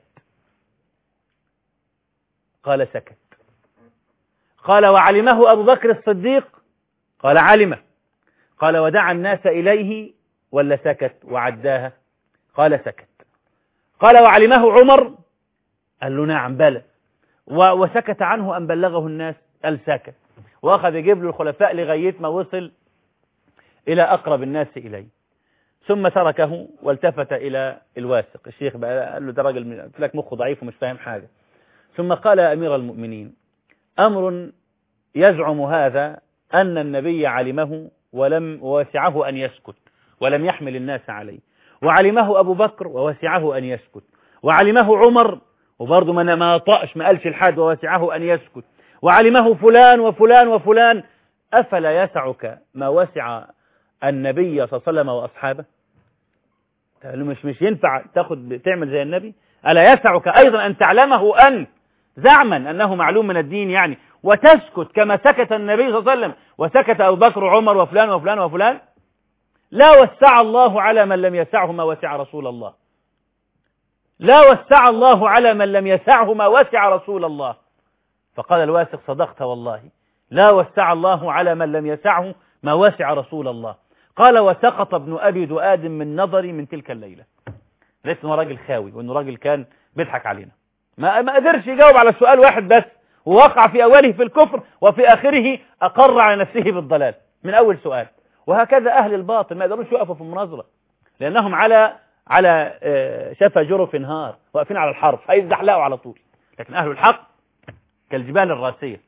S2: قال سكت قال وعلمه أبو بكر الصديق قال علمه قال ودعا الناس إليه ولا سكت وعداها قال سكت قال وعلمه عمر قال له نعم بلى وسكت عنه أن بلغه الناس قال سكت وأخذ يجيب له الخلفاء لغاية ما وصل إلى أقرب الناس إليه ثم تركه والتفت إلى الواثق الشيخ بقى قال له ده راجل قلت لك مخه ضعيف ومش فاهم حاجة ثم قال يا أمير المؤمنين أمر يزعم هذا أن النبي علمه ولم وسعه أن يسكت ولم يحمل الناس عليه وعلمه أبو بكر ووسعه أن يسكت وعلمه عمر وبرضه ما ما طأش ما قالش الحد ووسعه أن يسكت وعلمه فلان وفلان وفلان أفلا يسعك ما وسع النبي صلى الله عليه وسلم وأصحابه قال له مش مش ينفع تاخد تعمل زي النبي ألا يسعك أيضا أن تعلمه أنت زعما أنه معلوم من الدين يعني وتسكت كما سكت النبي صلى الله عليه وسلم وسكت أبو بكر وعمر وفلان وفلان وفلان لا وسع الله على من لم يسعه ما وسع رسول الله لا وسع الله على من لم يسعه ما وسع رسول الله فقال الواثق صدقت والله لا وسع الله على من لم يسعه ما وسع رسول الله قال وسقط ابن أبي دؤاد من نظري من تلك الليلة ليس انه راجل خاوي وانه راجل كان بيضحك علينا ما ما قدرش يجاوب على سؤال واحد بس ووقع في أوله في الكفر وفي آخره أقر على نفسه بالضلال من أول سؤال وهكذا أهل الباطل ما يقدروش يقفوا في المناظرة لأنهم على على شفا جرف نهار واقفين على الحرف هيزحلقوا على طول لكن أهل الحق كالجبال الراسية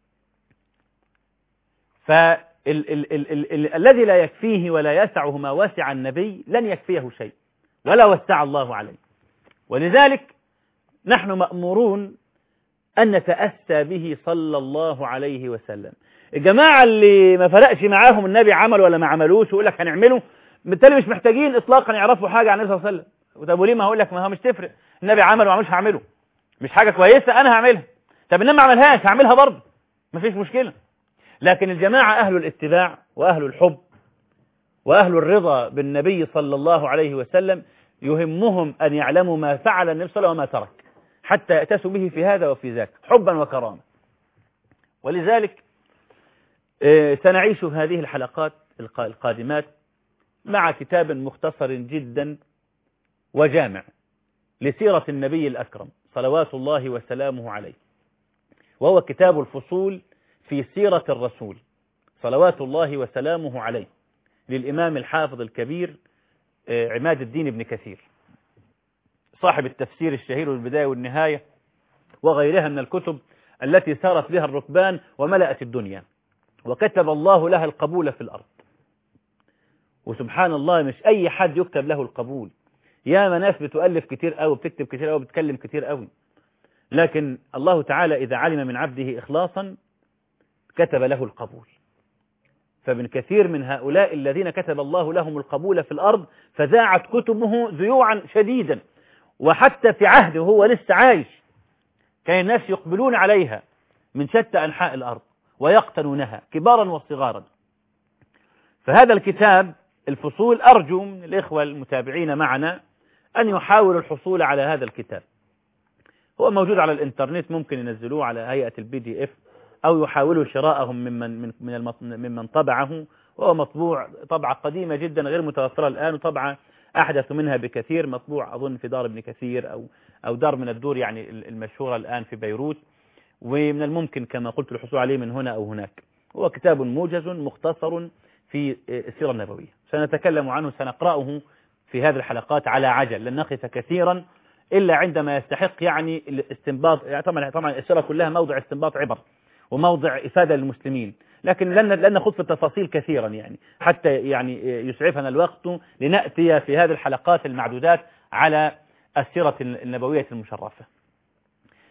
S2: فالذي لا يكفيه ولا يسعه ما وسع النبي لن يكفيه شيء ولا وسع الله عليه ولذلك نحن مأمورون أن نتأسى به صلى الله عليه وسلم الجماعة اللي ما فرقش معاهم النبي عمل ولا ما عملوش ويقول لك هنعمله بالتالي مش محتاجين إطلاقا يعرفوا حاجة عن النبي صلى الله عليه وسلم طب وليه ما هقول لك ما هو مش تفرق النبي عمل وما عملش هعمله مش حاجة كويسة أنا هعملها طب النبي ما عملهاش هعملها برضه مفيش مشكلة لكن الجماعة أهل الاتباع وأهل الحب وأهل الرضا بالنبي صلى الله عليه وسلم يهمهم أن يعلموا ما فعل النبي صلى الله عليه وسلم وما ترك حتى يأتسوا به في هذا وفي ذاك حبا وكرامة ولذلك سنعيش في هذه الحلقات القادمات مع كتاب مختصر جدا وجامع لسيرة النبي الأكرم صلوات الله وسلامه عليه وهو كتاب الفصول في سيرة الرسول صلوات الله وسلامه عليه للإمام الحافظ الكبير عماد الدين بن كثير صاحب التفسير الشهير والبداية والنهاية وغيرها من الكتب التي سارت بها الركبان وملأت الدنيا وكتب الله لها القبول في الأرض وسبحان الله مش أي حد يكتب له القبول يا ناس بتؤلف كتير قوي بتكتب كتير قوي بتكلم كتير قوي لكن الله تعالى إذا علم من عبده إخلاصا كتب له القبول فمن كثير من هؤلاء الذين كتب الله لهم القبول في الأرض فذاعت كتبه ذيوعا شديدا وحتى في عهده وهو لسه عايش كان الناس يقبلون عليها من شتى أنحاء الأرض ويقتنونها كبارا وصغارا فهذا الكتاب الفصول أرجو من الإخوة المتابعين معنا أن يحاولوا الحصول على هذا الكتاب هو موجود على الإنترنت ممكن ينزلوه على هيئة البي دي اف أو يحاولوا شراءه ممن من من ممن طبعه وهو مطبوع طبعة قديمة جدا غير متوفرة الآن وطبعة أحدث منها بكثير مطبوع أظن في دار ابن كثير أو أو دار من الدور يعني المشهورة الآن في بيروت ومن الممكن كما قلت الحصول عليه من هنا أو هناك هو كتاب موجز مختصر في السيرة النبوية سنتكلم عنه سنقرأه في هذه الحلقات على عجل لن نقف كثيرا إلا عندما يستحق يعني الاستنباط يعني طبعا طبعا السيرة كلها موضع استنباط عبر وموضع إفادة للمسلمين لكن لن لن نخوض في التفاصيل كثيرا يعني حتى يعني يسعفنا الوقت لنأتي في هذه الحلقات المعدودات على السيرة النبوية المشرفة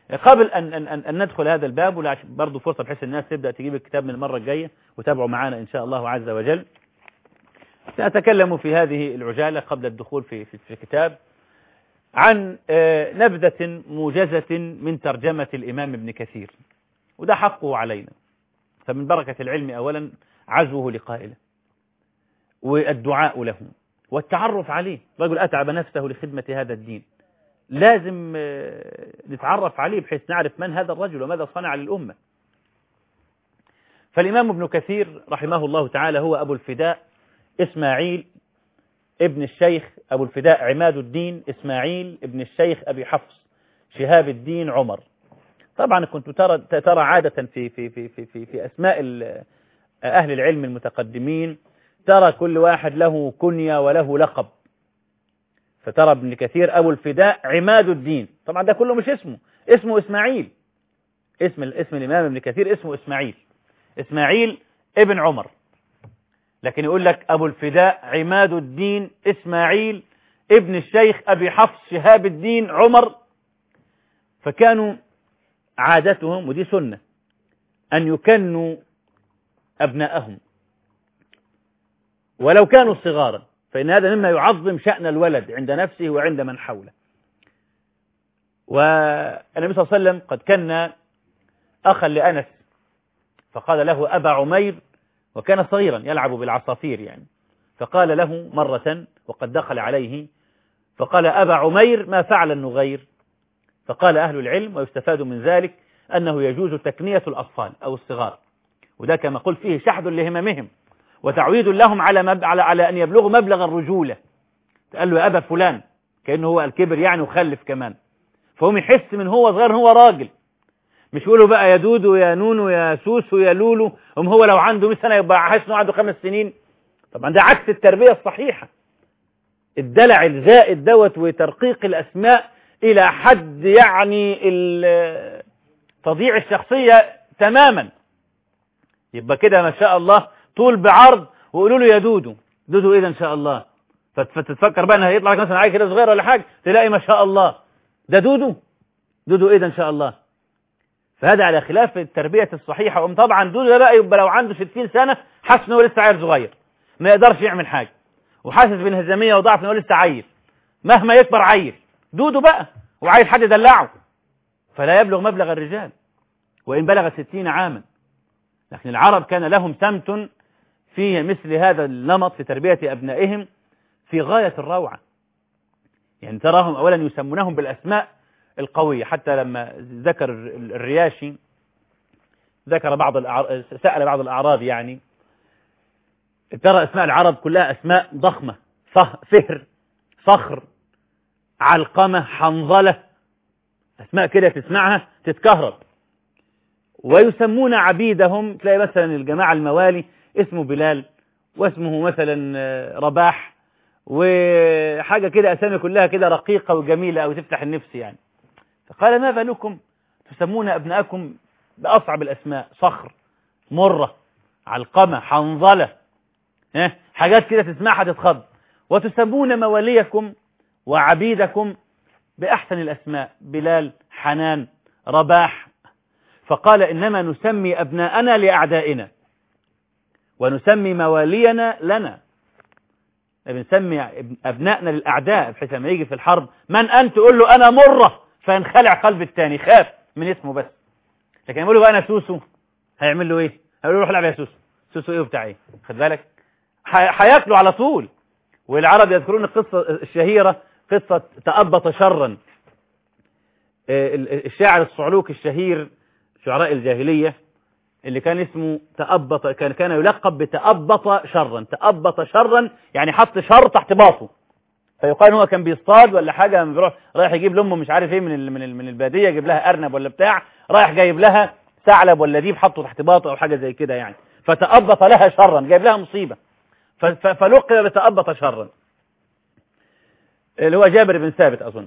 S2: قبل أن, أن, أن, أن ندخل هذا الباب ولا برضه فرصة بحيث الناس تبدأ تجيب الكتاب من المرة الجاية وتابعوا معنا إن شاء الله عز وجل سأتكلم في هذه العجالة قبل الدخول في, في, في الكتاب عن نبذة موجزة من ترجمة الإمام ابن كثير وده حقه علينا فمن بركة العلم أولا عزوه لقائله والدعاء له والتعرف عليه رجل أتعب نفسه لخدمة هذا الدين لازم نتعرف عليه بحيث نعرف من هذا الرجل وماذا صنع للأمة فالإمام ابن كثير رحمه الله تعالى هو أبو الفداء إسماعيل ابن الشيخ أبو الفداء عماد الدين إسماعيل ابن الشيخ أبي حفص شهاب الدين عمر طبعا كنت ترى ترى عادة في في في في في, في أسماء أهل العلم المتقدمين ترى كل واحد له كنية وله لقب فترى ابن كثير أبو الفداء عماد الدين طبعا ده كله مش اسمه اسمه إسماعيل اسم اسم الإمام ابن كثير اسمه إسماعيل إسماعيل ابن عمر لكن يقول لك أبو الفداء عماد الدين إسماعيل ابن الشيخ أبي حفص شهاب الدين عمر فكانوا عادتهم ودي سنة أن يكنوا أبناءهم ولو كانوا صغارا فإن هذا مما يعظم شأن الولد عند نفسه وعند من حوله والنبي صلى الله عليه وسلم قد كان أخا لأنس فقال له أبا عمير وكان صغيرا يلعب بالعصافير يعني فقال له مرة وقد دخل عليه فقال أبا عمير ما فعل النغير فقال أهل العلم ويستفاد من ذلك أنه يجوز تكنية الأطفال أو الصغار وده كما قلت فيه شحذ لهممهم وتعويد لهم على مب... على على أن يبلغوا مبلغ الرجولة قال له يا أبا فلان كأنه هو الكبر يعني وخلف كمان فهم يحس من هو صغير هو راجل مش يقولوا بقى يا دودو يا نونو يا سوسو يا لولو هم هو لو عنده 100 سنة يبقى حاسس انه عنده خمس سنين طبعا ده عكس التربية الصحيحة الدلع الزائد دوت وترقيق الأسماء إلى حد يعني تضييع الشخصية تماما يبقى كده ما شاء الله طول بعرض وقولوا له يا دودو دودو ايه ده ان شاء الله فتتفكر بقى ان هيطلع لك مثلا عيل كده صغير ولا حاجه تلاقي ما شاء الله ده دودو دودو ايه ده ان شاء الله فهذا على خلاف التربيه الصحيحه وام طبعا دودو ده بقى يبقى لو عنده 60 سنه حاسس ان هو لسه عيل صغير ما يقدرش يعمل حاجه وحاسس بالانهزاميه وضعف ان هو لسه عيل مهما يكبر عيل دودو بقى وعايز حد يدلعه فلا يبلغ مبلغ الرجال وان بلغ 60 عاما لكن العرب كان لهم سمت في مثل هذا النمط في تربية أبنائهم في غاية الروعة يعني تراهم أولا يسمونهم بالأسماء القوية حتى لما ذكر الرياشي ذكر بعض الأعراب سأل بعض الأعراب يعني ترى أسماء العرب كلها أسماء ضخمة فهر فخر علقمة حنظلة أسماء كده تسمعها تتكهرب ويسمون عبيدهم تلاقي مثلا الجماعة الموالي اسمه بلال واسمه مثلا رباح وحاجة كده أسامي كلها كده رقيقة وجميلة أو تفتح النفس يعني فقال ما بالكم تسمون أبناءكم بأصعب الأسماء صخر مرة علقمة حنظلة حاجات كده تسمعها تتخض وتسمون مواليكم وعبيدكم بأحسن الأسماء بلال حنان رباح فقال إنما نسمي أبناءنا لأعدائنا ونسمي موالينا لنا بنسمي أبنائنا للأعداء بحيث لما يجي في الحرب من أنت تقول له أنا مرة فينخلع قلب الثاني خاف من اسمه بس لكن يقول له بقى أنا سوسو هيعمل له إيه هيقول له روح العب يا سوسو سوسو إيه وبتاع إيه خد بالك هياكله على طول والعرب يذكرون القصة الشهيرة قصة تأبط شرا الشاعر الصعلوك الشهير شعراء الجاهلية اللي كان اسمه تأبط كان كان يلقب بتأبط شرا تأبط شرا يعني حط شر تحت باطه فيقال هو كان بيصطاد ولا حاجة لما بيروح رايح يجيب لامه مش عارف ايه من من من البادية يجيب لها أرنب ولا بتاع رايح جايب لها ثعلب ولا ديب حطه تحت باطه أو حاجة زي كده يعني فتأبط لها شرا جايب لها مصيبة فلقب بتأبط شرا اللي هو جابر بن ثابت أظن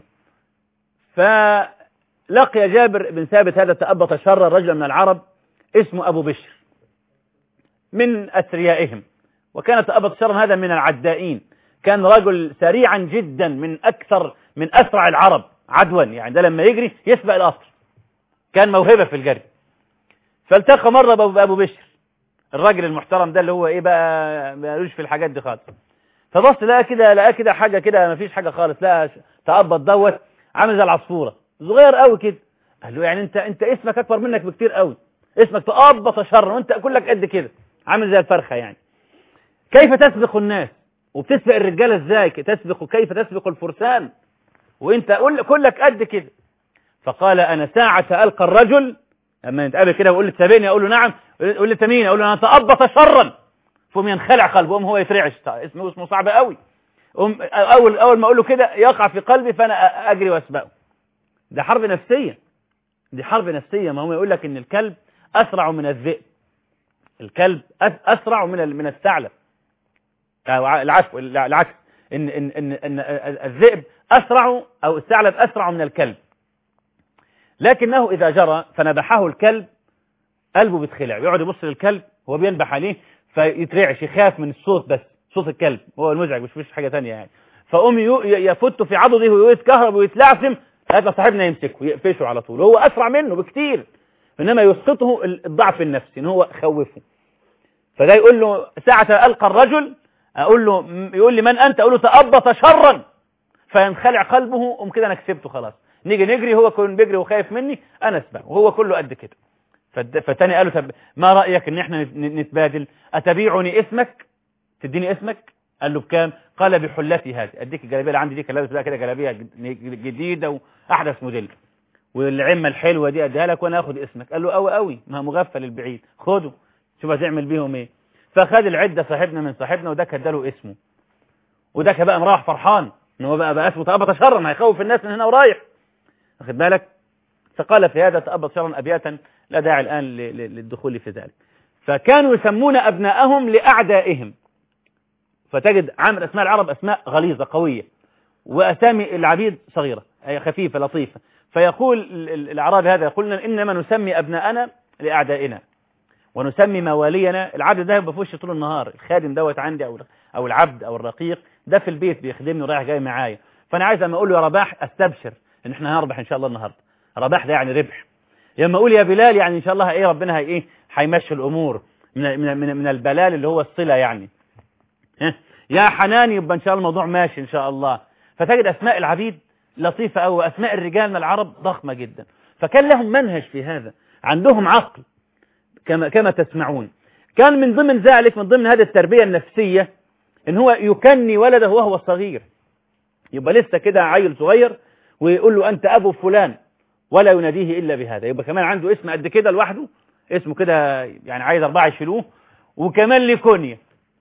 S2: فلقي جابر بن ثابت هذا تأبط شرا رجلا من العرب اسمه أبو بشر من أثريائهم وكان تأبط شرا هذا من العدائين كان رجل سريعا جدا من أكثر من أسرع العرب عدوا يعني ده لما يجري يسبق القطر كان موهبة في الجري فالتقى مرة بأبو بشر الراجل المحترم ده اللي هو ايه بقى مالوش في الحاجات دي خالص فبص لقى كده لقى كده حاجة كده مفيش حاجة خالص لقى تقبض دوت عامل زي العصفورة صغير قوي كده قال له يعني انت انت اسمك اكبر منك بكتير قوي اسمك تقبط شر وانت كلك قد كده عامل زي الفرخة يعني كيف تسبق الناس وبتسبق الرجالة ازاي تسبق كيف تسبق الفرسان وانت كلك قد كده فقال انا ساعة القى الرجل اما نتقابل كده ويقول لي تسابقني اقول له نعم يقول لي تمين اقول له انا تأبط شرا فهم ينخلع قلبه قوم هو يترعش اسمه اسمه صعب قوي قوم اول اول ما اقول له كده يقع في قلبي فانا اجري واسبقه ده حرب نفسيه دي حرب نفسيه ما هو يقول لك ان الكلب اسرع من الذئب الكلب اسرع من من الثعلب العفو العكس ان ان ان ان الذئب اسرع او الثعلب اسرع من الكلب لكنه اذا جرى فنبحه الكلب قلبه بيتخلع يقعد يبص للكلب هو بينبح عليه فيترعش يخاف من الصوت بس صوت الكلب هو المزعج مش فيش حاجه ثانيه يعني فقوم يفت في عضده ويتكهرب ويتلعثم هذا صاحبنا يمسكه يقفشه على طول هو اسرع منه بكتير انما يسقطه الضعف النفسي ان هو خوفه فده يقول له ساعة ألقى الرجل أقول له يقول لي من أنت أقول له تأبط شرا فينخلع قلبه أم كده أنا كسبته خلاص نيجي نجري هو كون بيجري وخايف مني أنا أسبقه وهو كله قد كده فتاني قال له طب ما رأيك ان احنا نتبادل أتبيعني اسمك تديني اسمك قال له بكام قال بحلتي هذه اديك الجلابيه اللي عندي دي كان لابس بقى كده جلابيه جديده واحدث موديل والعمه الحلوه دي اديها لك وانا اخد اسمك قال له قوي قوي ما مغفل البعيد خده شوف هتعمل بيهم ايه فخد العده صاحبنا من صاحبنا وده اداله اسمه وده كان بقى مروح فرحان ان هو بقى بقى اسمه تأبط شرا هيخوف الناس من هنا ورايح واخد بالك فقال في هذا تأبط شرا ابياتا لا داعي الان للدخول في ذلك فكانوا يسمون ابنائهم لاعدائهم فتجد عامل اسماء العرب اسماء غليظه قويه واسامي العبيد صغيره هي خفيفه لطيفه فيقول الاعرابي هذا يقول انما نسمي ابناءنا لاعدائنا ونسمي موالينا العبد ده يبقى في وشي طول النهار الخادم دوت عندي او او العبد او الرقيق ده في البيت بيخدمني ورايح جاي معايا فانا عايز اما اقول له يا رباح استبشر ان احنا هنربح ان شاء الله النهارده رباح ده يعني ربح لما اقول يا بلال يعني ان شاء الله ايه ربنا هي ايه هيمشي الامور من من من, من البلال اللي هو الصله يعني يا حنان يبقى ان شاء الله الموضوع ماشي ان شاء الله فتجد اسماء العبيد لطيفه قوي واسماء الرجال من العرب ضخمه جدا فكان لهم منهج في هذا عندهم عقل كما كما تسمعون كان من ضمن ذلك من ضمن هذه التربيه النفسيه ان هو يكني ولده وهو صغير يبقى لسه كده عيل صغير ويقول له انت ابو فلان ولا يناديه الا بهذا يبقى كمان عنده اسم قد كده لوحده اسمه كده يعني عايز اربعه يشيلوه وكمان ليه كونيا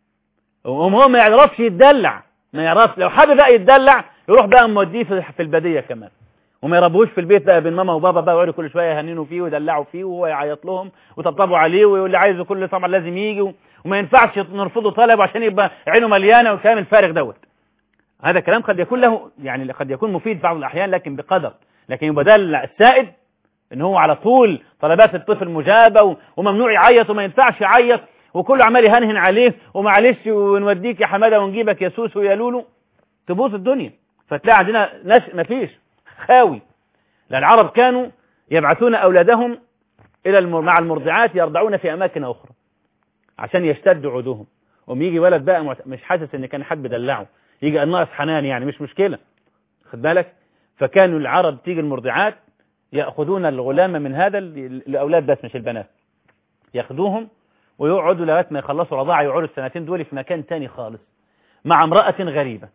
S2: وهو ما يعرفش يتدلع ما يعرفش لو حابب بقى يتدلع يروح بقى موديه في البديه كمان وما يربوش في البيت بقى بين ماما وبابا بقى يقعدوا كل شويه يهننوا فيه ويدلعوا فيه وهو يعيط لهم ويطبطبوا عليه ويقول اللي عايزه كل طبعا لازم يجي وما ينفعش نرفضه طلب عشان يبقى عينه مليانه والكلام الفارغ دوت هذا كلام قد يكون له يعني قد يكون مفيد بعض الاحيان لكن بقدر لكن يبقى ده السائد ان هو على طول طلبات الطفل مجابه وممنوع يعيط وما ينفعش يعيط وكله عمال يهنهن عليه ومعلش ونوديك يا حماده ونجيبك يا سوسو يا لولو تبوظ الدنيا فتلاقي عندنا نش مفيش خاوي لأن العرب كانوا يبعثون أولادهم إلى المر... مع المرضعات يرضعون في أماكن أخرى عشان يشتد عودهم وم يجي ولد بقى مش حاسس ان كان حد بيدلعه يجي الناقص حنان يعني مش مشكلة خد بالك فكانوا العرب تيجي المرضعات يأخذون الغلام من هذا الأولاد بس مش البنات ياخذوهم ويقعدوا لغايه ما يخلصوا رضاعه يقعدوا السنتين دول في مكان تاني خالص مع امرأة غريبة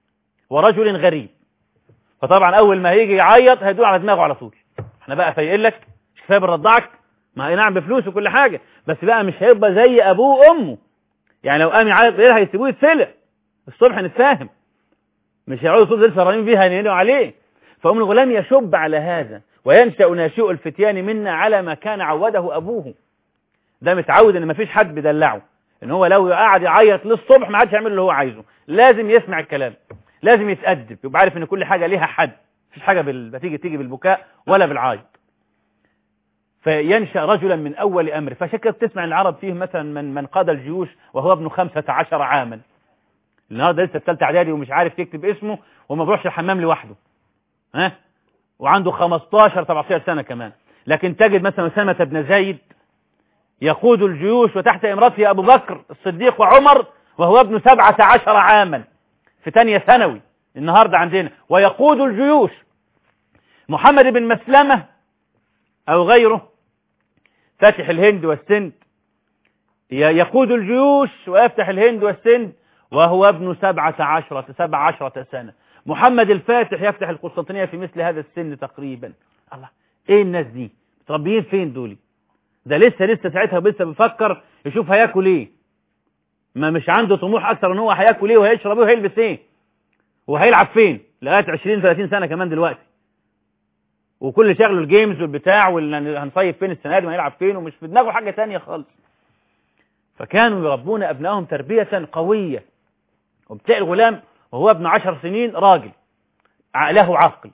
S2: ورجل غريب فطبعا اول ما هيجي يعيط هيدوق على دماغه على طول احنا بقى فايقين لك مش كفايه بنرضعك ما هي نعم بفلوس وكل حاجه بس بقى مش هيبقى زي ابوه وامه يعني لو قام يعيط غير هيسيبوه يتسلق الصبح نتفاهم مش هيقعدوا طول الليل سهرانين بيه هينقلوا عليه فأم الغلام يشب على هذا وينشأ ناشئ الفتيان منا على ما كان عوده أبوه ده متعود ان مفيش حد بيدلعه ان هو لو قعد يعيط للصبح ما حدش يعمل اللي هو عايزه لازم يسمع الكلام لازم يتأدب يبقى عارف ان كل حاجة ليها حد مفيش حاجة بال... بتيجي تيجي بالبكاء ولا بالعيط فينشأ رجلا من أول أمر فعشان كده بتسمع العرب فيه مثلا من من قاد الجيوش وهو ابن خمسة عشر عاما النهارده لسه في ثالثه اعدادي ومش عارف يكتب اسمه وما بيروحش الحمام لوحده ها وعنده 15 17 سنه كمان لكن تجد مثلا أسامة بن زيد يقود الجيوش وتحت إمرته أبو بكر الصديق وعمر وهو ابن سبعة عشر عاما في تانية ثانوي النهاردة عندنا ويقود الجيوش محمد بن مسلمة أو غيره فاتح الهند والسند يقود الجيوش ويفتح الهند والسند وهو ابن سبعة عشرة سبع عشرة سنة محمد الفاتح يفتح القسطنطينية في مثل هذا السن تقريبا الله ايه الناس دي متربيين فين دول ده لسه لسه ساعتها لسه بيفكر يشوف هياكل ايه ما مش عنده طموح اكتر ان هو هياكل ايه وهيشرب ايه وهيلبس ايه وهيلعب فين لغايه 20 30 سنه كمان دلوقتي وكل شغله الجيمز والبتاع وهنصيف فين السنه دي وهنلعب فين ومش في دماغه حاجه ثانيه خالص فكانوا يربون ابنائهم تربيه قويه وبتلاقي الغلام وهو ابن عشر سنين راجل له عقل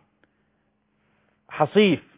S2: حصيف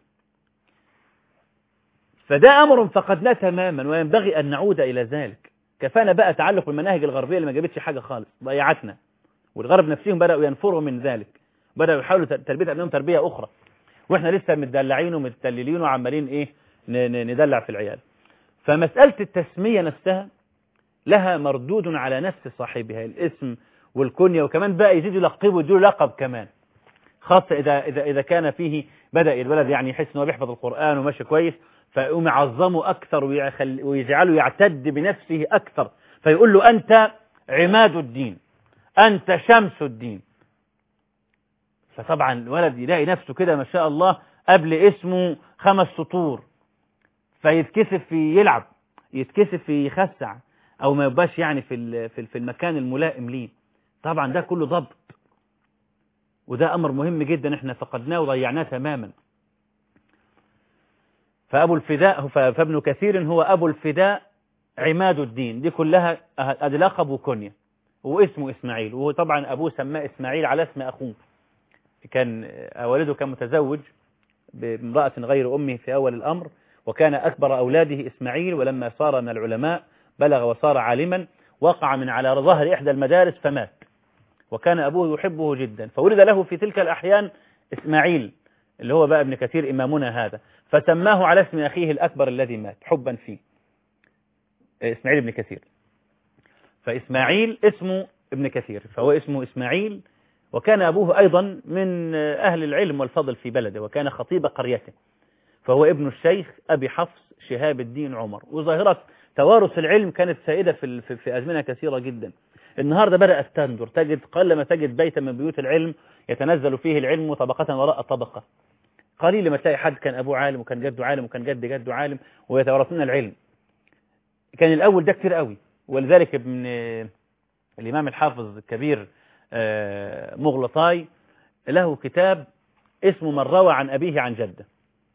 S2: فده أمر فقدناه تماما وينبغي أن نعود إلى ذلك كفانا بقى تعلق بالمناهج الغربية اللي ما جابتش حاجة خالص ضيعتنا والغرب نفسهم بدأوا ينفروا من ذلك بدأوا يحاولوا تربية أبنائهم تربية أخرى وإحنا لسه متدلعين ومتدللين وعمالين إيه ندلع في العيال فمسألة التسمية نفسها لها مردود على نفس صاحبها الاسم والكنية وكمان بقى يزيدوا يلقبوا يدوا لقب كمان خاصة إذا, إذا, إذا كان فيه بدأ الولد يعني يحس أنه بيحفظ القرآن وماشي كويس فيقوم يعظمه أكثر ويجعله يعتد بنفسه أكثر فيقول له أنت عماد الدين أنت شمس الدين فطبعا الولد يلاقي نفسه كده ما شاء الله قبل اسمه خمس سطور فيتكسف يلعب يتكسف يخسع أو ما يبقاش يعني في في المكان الملائم ليه طبعا ده كله ضبط وده أمر مهم جدا احنا فقدناه وضيعناه تماما فأبو الفداء فابن كثير هو أبو الفداء عماد الدين دي كلها أدي لقب وكنية واسمه إسماعيل وهو طبعا أبوه سماه إسماعيل على اسم أخوه كان والده كان متزوج بامرأة غير أمه في أول الأمر وكان أكبر أولاده إسماعيل ولما صار من العلماء بلغ وصار عالما وقع من على ظهر إحدى المدارس فمات وكان أبوه يحبه جدا فولد له في تلك الأحيان إسماعيل اللي هو بقى ابن كثير إمامنا هذا فسماه على اسم أخيه الأكبر الذي مات حبا فيه إسماعيل ابن كثير فإسماعيل اسمه ابن كثير فهو اسمه إسماعيل وكان أبوه أيضا من أهل العلم والفضل في بلده وكان خطيب قريته فهو ابن الشيخ أبي حفص شهاب الدين عمر وظاهرة توارث العلم كانت سائدة في, في, في أزمنة كثيرة جدا النهاردة بدأت تندر تجد قلما تجد بيتا من بيوت العلم يتنزل فيه العلم طبقة وراء طبقة قليل ما تلاقي حد كان أبوه عالم وكان جده عالم وكان جد جده عالم ويتورثون العلم كان الأول ده كتير قوي ولذلك ابن الإمام الحافظ الكبير مغلطاي له كتاب اسمه من روى عن أبيه عن جده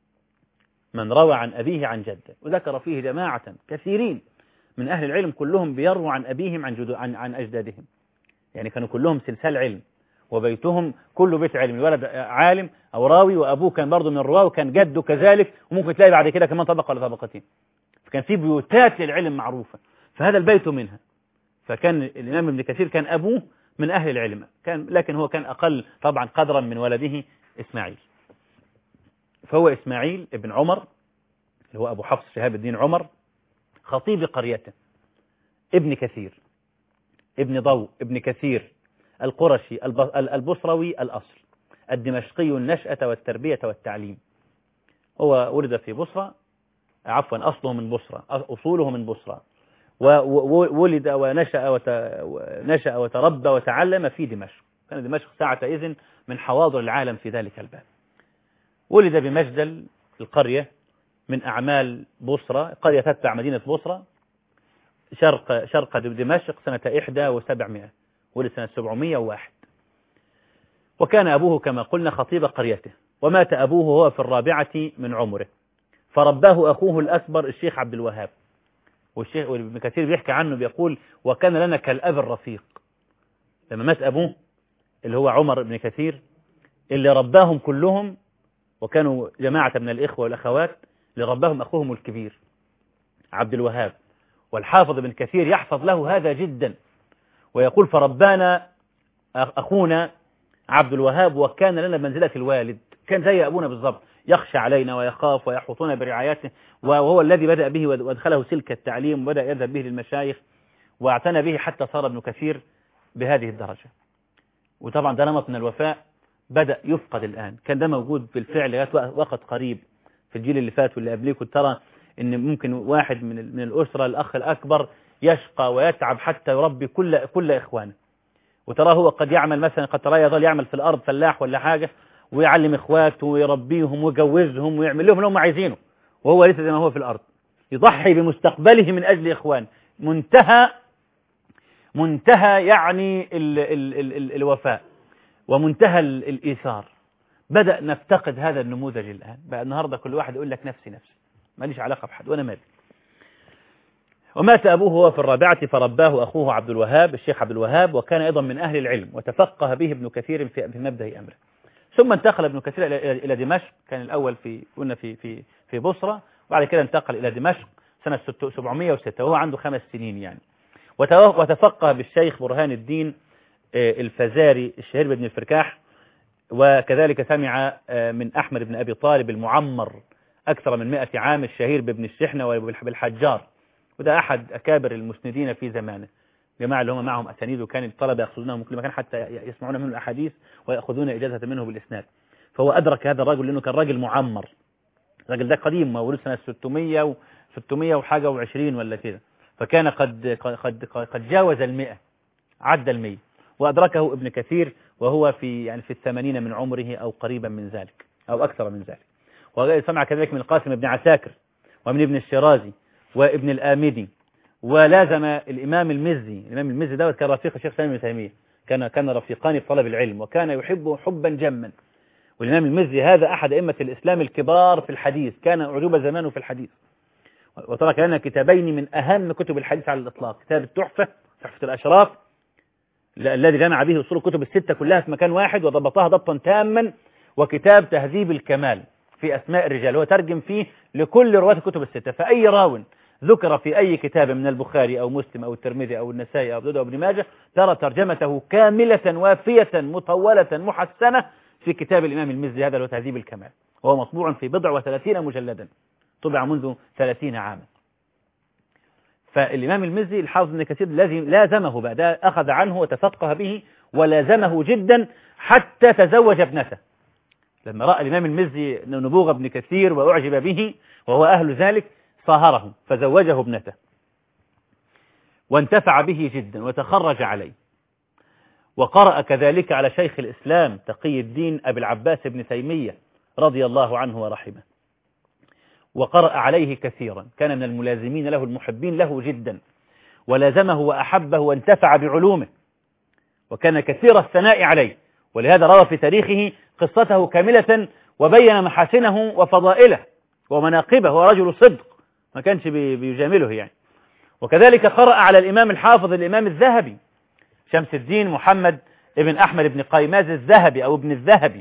S2: من روى عن أبيه عن جده وذكر فيه جماعة كثيرين من أهل العلم كلهم بيروا عن أبيهم عن, جدو عن, عن أجدادهم يعني كانوا كلهم سلسال علم وبيتهم كله بيت علم الولد عالم أو راوي وأبوه كان برضه من الرواة وكان جده كذلك وممكن تلاقي بعد كده كمان طبقة ولا طبقتين فكان في بيوتات للعلم معروفة فهذا البيت منها فكان الإمام ابن كثير كان أبوه من أهل العلم كان لكن هو كان أقل طبعا قدرا من ولده إسماعيل فهو إسماعيل ابن عمر اللي هو أبو حفص شهاب الدين عمر خطيب قريته ابن كثير ابن ضوء ابن كثير القرشي البصروي الأصل الدمشقي النشأة والتربية والتعليم هو ولد في بصرة عفوا أصله من بصرة أصوله من بصرة وولد ونشأ, وت... نشأ وتربى وتعلم في دمشق كان دمشق ساعة إذن من حواضر العالم في ذلك الباب ولد بمجدل القرية من أعمال بصرة قرية تتبع مدينة بصرة شرق شرق دمشق سنة 71 ولد سنة 701 وكان أبوه كما قلنا خطيب قريته ومات أبوه وهو في الرابعة من عمره فرباه أخوه الأكبر الشيخ عبد الوهاب والشيخ ابن كثير بيحكي عنه بيقول وكان لنا كالأب الرفيق لما مات أبوه اللي هو عمر بن كثير اللي رباهم كلهم وكانوا جماعة من الإخوة والأخوات اللي رباهم أخوهم الكبير عبد الوهاب والحافظ بن كثير يحفظ له هذا جدا ويقول فربانا أخونا عبد الوهاب وكان لنا منزلة الوالد كان زي أبونا بالضبط يخشى علينا ويخاف ويحوطون برعايته وهو الذي بدأ به وادخله سلك التعليم وبدأ يذهب به للمشايخ واعتنى به حتى صار ابن كثير بهذه الدرجة وطبعا ده نمط من الوفاء بدأ يفقد الآن كان ده موجود بالفعل لغايه وقت قريب في الجيل اللي فات واللي قبليه كنت ترى ان ممكن واحد من من الأسرة الأخ الأكبر يشقى ويتعب حتى يربي كل كل إخوانه وتراه هو قد يعمل مثلا قد تراه يظل يعمل في الأرض فلاح ولا حاجة ويعلم إخواته ويربيهم ويجوزهم ويعمل لهم اللي هم عايزينه وهو لسه زي ما هو في الأرض يضحي بمستقبله من أجل إخوان منتهى منتهى يعني ال ال ال ال الوفاء ومنتهى ال الإيثار بدأ نفتقد هذا النموذج الآن بقى النهاردة كل واحد يقول لك نفسي نفسي ماليش علاقة بحد وأنا مالي ومات أبوه وهو في الرابعة فرباه أخوه عبد الوهاب الشيخ عبد الوهاب وكان أيضا من أهل العلم وتفقه به ابن كثير في في مبدأ أمره ثم انتقل ابن كثير إلى دمشق كان الأول في قلنا في في في بصرة وبعد كده انتقل إلى دمشق سنة 706 وهو عنده خمس سنين يعني وتفقه بالشيخ برهان الدين الفزاري الشهير بن الفركاح وكذلك سمع من أحمد بن أبي طالب المعمر أكثر من مئة عام الشهير بابن الشحنة وبالحجار وده أحد أكابر المسندين في زمانه جماعة اللي هم معهم أسانيد وكان الطلبة يأخذونها من كل مكان حتى يسمعون منه الأحاديث ويأخذون إجازة منه بالإسناد فهو أدرك هذا الرجل لأنه كان راجل معمر الراجل ده قديم مولود سنة 600 و 600 وحاجة و20 ولا كده فكان قد قد قد جاوز المئة عدى المئة وأدركه ابن كثير وهو في يعني في الثمانين من عمره أو قريبا من ذلك أو أكثر من ذلك وسمع كذلك من القاسم بن عساكر ومن ابن الشرازي وابن الآمدي ولازم الإمام المزي الإمام المزي دوت كان رفيق الشيخ سالم بن تيمية كان كان رفيقان في طلب العلم وكان يحبه حبا جما والإمام المزي هذا أحد أئمة الإسلام الكبار في الحديث كان أعجوب زمانه في الحديث وترك لنا كتابين من أهم كتب الحديث على الإطلاق كتاب التحفة تحفة الأشراف الذي جمع به أصول الكتب الستة كلها في مكان واحد وضبطها ضبطا تاما وكتاب تهذيب الكمال في أسماء الرجال هو ترجم فيه لكل رواة الكتب الستة فأي راو ذكر في أي كتاب من البخاري أو مسلم أو الترمذي أو النسائي أو أو ابن ماجه ترى ترجمته كاملة وافية مطولة محسنة في كتاب الإمام المزي هذا هو تهذيب الكمال وهو مطبوع في بضع وثلاثين مجلدا طبع منذ ثلاثين عاما فالإمام المزي الحافظ ابن كثير لازمه بعد أخذ عنه وتفقه به ولازمه جدا حتى تزوج ابنته لما رأى الإمام المزي نبوغ ابن كثير وأعجب به وهو أهل ذلك صاهره فزوجه ابنته وانتفع به جدا وتخرج عليه وقرأ كذلك على شيخ الإسلام تقي الدين أبي العباس بن تيمية رضي الله عنه ورحمه وقرأ عليه كثيرا كان من الملازمين له المحبين له جدا ولازمه وأحبه وانتفع بعلومه وكان كثير الثناء عليه ولهذا روى في تاريخه قصته كاملة وبين محاسنه وفضائله ومناقبه هو رجل صدق ما كانش بيجامله يعني وكذلك قرأ على الإمام الحافظ الإمام الذهبي شمس الدين محمد ابن أحمد بن قيماز الذهبي أو ابن الذهبي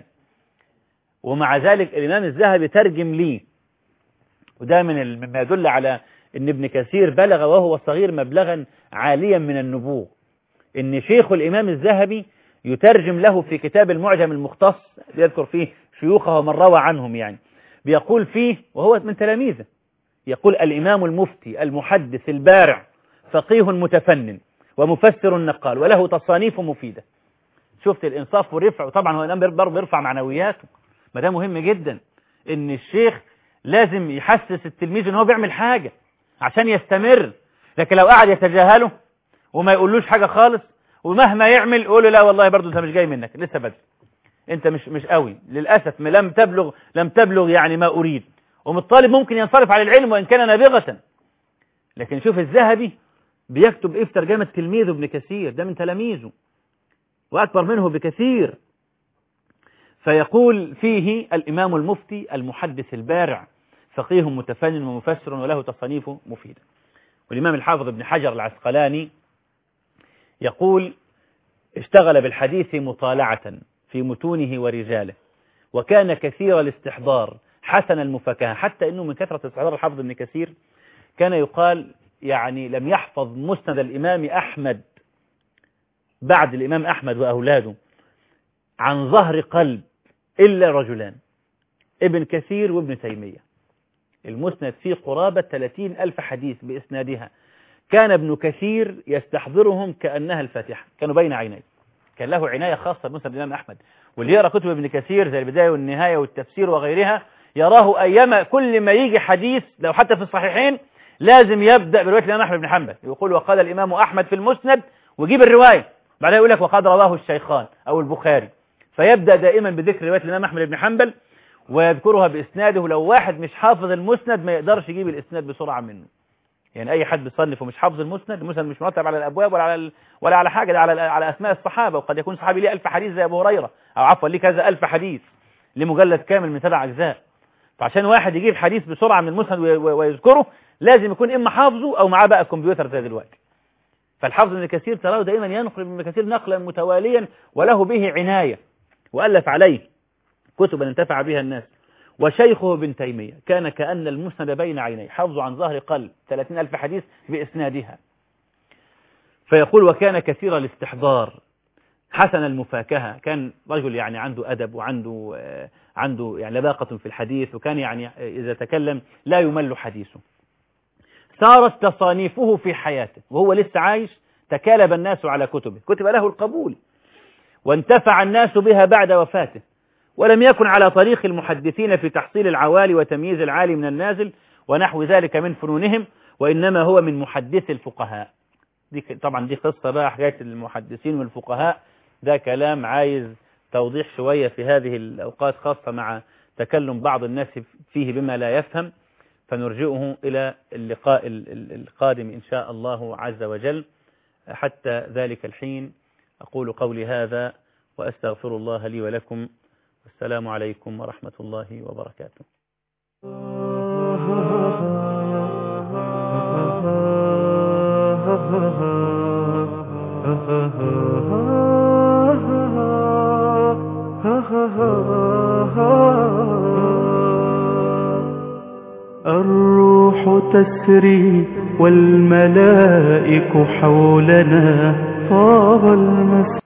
S2: ومع ذلك الإمام الذهبي ترجم لي وده من مما يدل على أن ابن كثير بلغ وهو صغير مبلغا عاليا من النبوغ أن شيخ الإمام الذهبي يترجم له في كتاب المعجم المختص يذكر فيه شيوخه ومن روى عنهم يعني بيقول فيه وهو من تلاميذه يقول الإمام المفتي المحدث البارع فقيه متفنن ومفسر نقال وله تصانيف مفيدة شفت الإنصاف والرفع وطبعا هو الآن برضه بيرفع معنوياته ما ده مهم جدا إن الشيخ لازم يحسس التلميذ إن هو بيعمل حاجة عشان يستمر لكن لو قعد يتجاهله وما يقولوش حاجة خالص ومهما يعمل يقول له لا والله برضه انت مش جاي منك لسه بدري انت مش مش قوي للاسف لم تبلغ لم تبلغ يعني ما اريد ومن ممكن ينصرف على العلم وان كان نابغة لكن شوف الذهبي بيكتب ايه في ترجمة تلميذه ابن كثير ده من تلاميذه واكبر منه بكثير فيقول فيه الامام المفتي المحدث البارع فقيه متفنن ومفسر وله تصانيف مفيدة والامام الحافظ ابن حجر العسقلاني يقول اشتغل بالحديث مطالعة في متونه ورجاله وكان كثير الاستحضار حسن المفاكهة حتى أنه من كثرة استحضار الحافظ ابن كثير كان يقال يعني لم يحفظ مسند الإمام أحمد بعد الإمام أحمد وأولاده عن ظهر قلب إلا رجلان ابن كثير وابن تيمية المسند فيه قرابة 30 ألف حديث بإسنادها كان ابن كثير يستحضرهم كأنها الفاتحة كانوا بين عينيه كان له عناية خاصة بمسند الإمام أحمد واللي يقرأ كتب ابن كثير زي البداية والنهاية والتفسير وغيرها يراه أيما كل ما يجي حديث لو حتى في الصحيحين لازم يبدأ برواية الإمام أحمد بن حنبل يقول وقال الإمام أحمد في المسند ويجيب الرواية بعدها يقول لك وقد رواه الشيخان أو البخاري فيبدأ دائما بذكر رواية الإمام أحمد بن حنبل ويذكرها بإسناده لو واحد مش حافظ المسند ما يقدرش يجيب الإسناد بسرعة منه يعني أي حد بيصنف ومش حافظ المسند المسند مش مرتب على الأبواب ولا على ال... ولا على حاجة ده على على أسماء الصحابة وقد يكون صحابي ليه ألف حديث زي أبو هريرة أو عفوا ليه كذا ألف حديث لمجلد كامل من سبع أجزاء فعشان واحد يجيب حديث بسرعة من المسند ويذكره لازم يكون إما حافظه أو معاه بقى كمبيوتر زي دلوقتي فالحافظ ابن كثير تراه دائما ينقل ابن كثير نقلا متواليا وله به عناية وألف عليه كتبا انتفع بها الناس وشيخه ابن تيمية كان كأن المسند بين عينيه حفظه عن ظهر قلب 30 ألف حديث بإسنادها فيقول وكان كثير الاستحضار حسن المفاكهة كان رجل يعني عنده أدب وعنده آه عنده يعني لباقة في الحديث وكان يعني إذا تكلم لا يمل حديثه صارت تصانيفه في حياته وهو لسه عايش تكالب الناس على كتبه كتب له القبول وانتفع الناس بها بعد وفاته ولم يكن على طريق المحدثين في تحصيل العوالي وتمييز العالي من النازل ونحو ذلك من فنونهم وإنما هو من محدث الفقهاء دي طبعا دي قصة بقى حكاية المحدثين والفقهاء ده كلام عايز توضيح شوية في هذه الأوقات خاصة مع تكلم بعض الناس فيه بما لا يفهم فنرجئه إلى اللقاء القادم إن شاء الله عز وجل حتى ذلك الحين أقول قولي هذا وأستغفر الله لي ولكم السلام عليكم ورحمة الله وبركاته
S1: الروح تسري والملائك حولنا طاب المسجد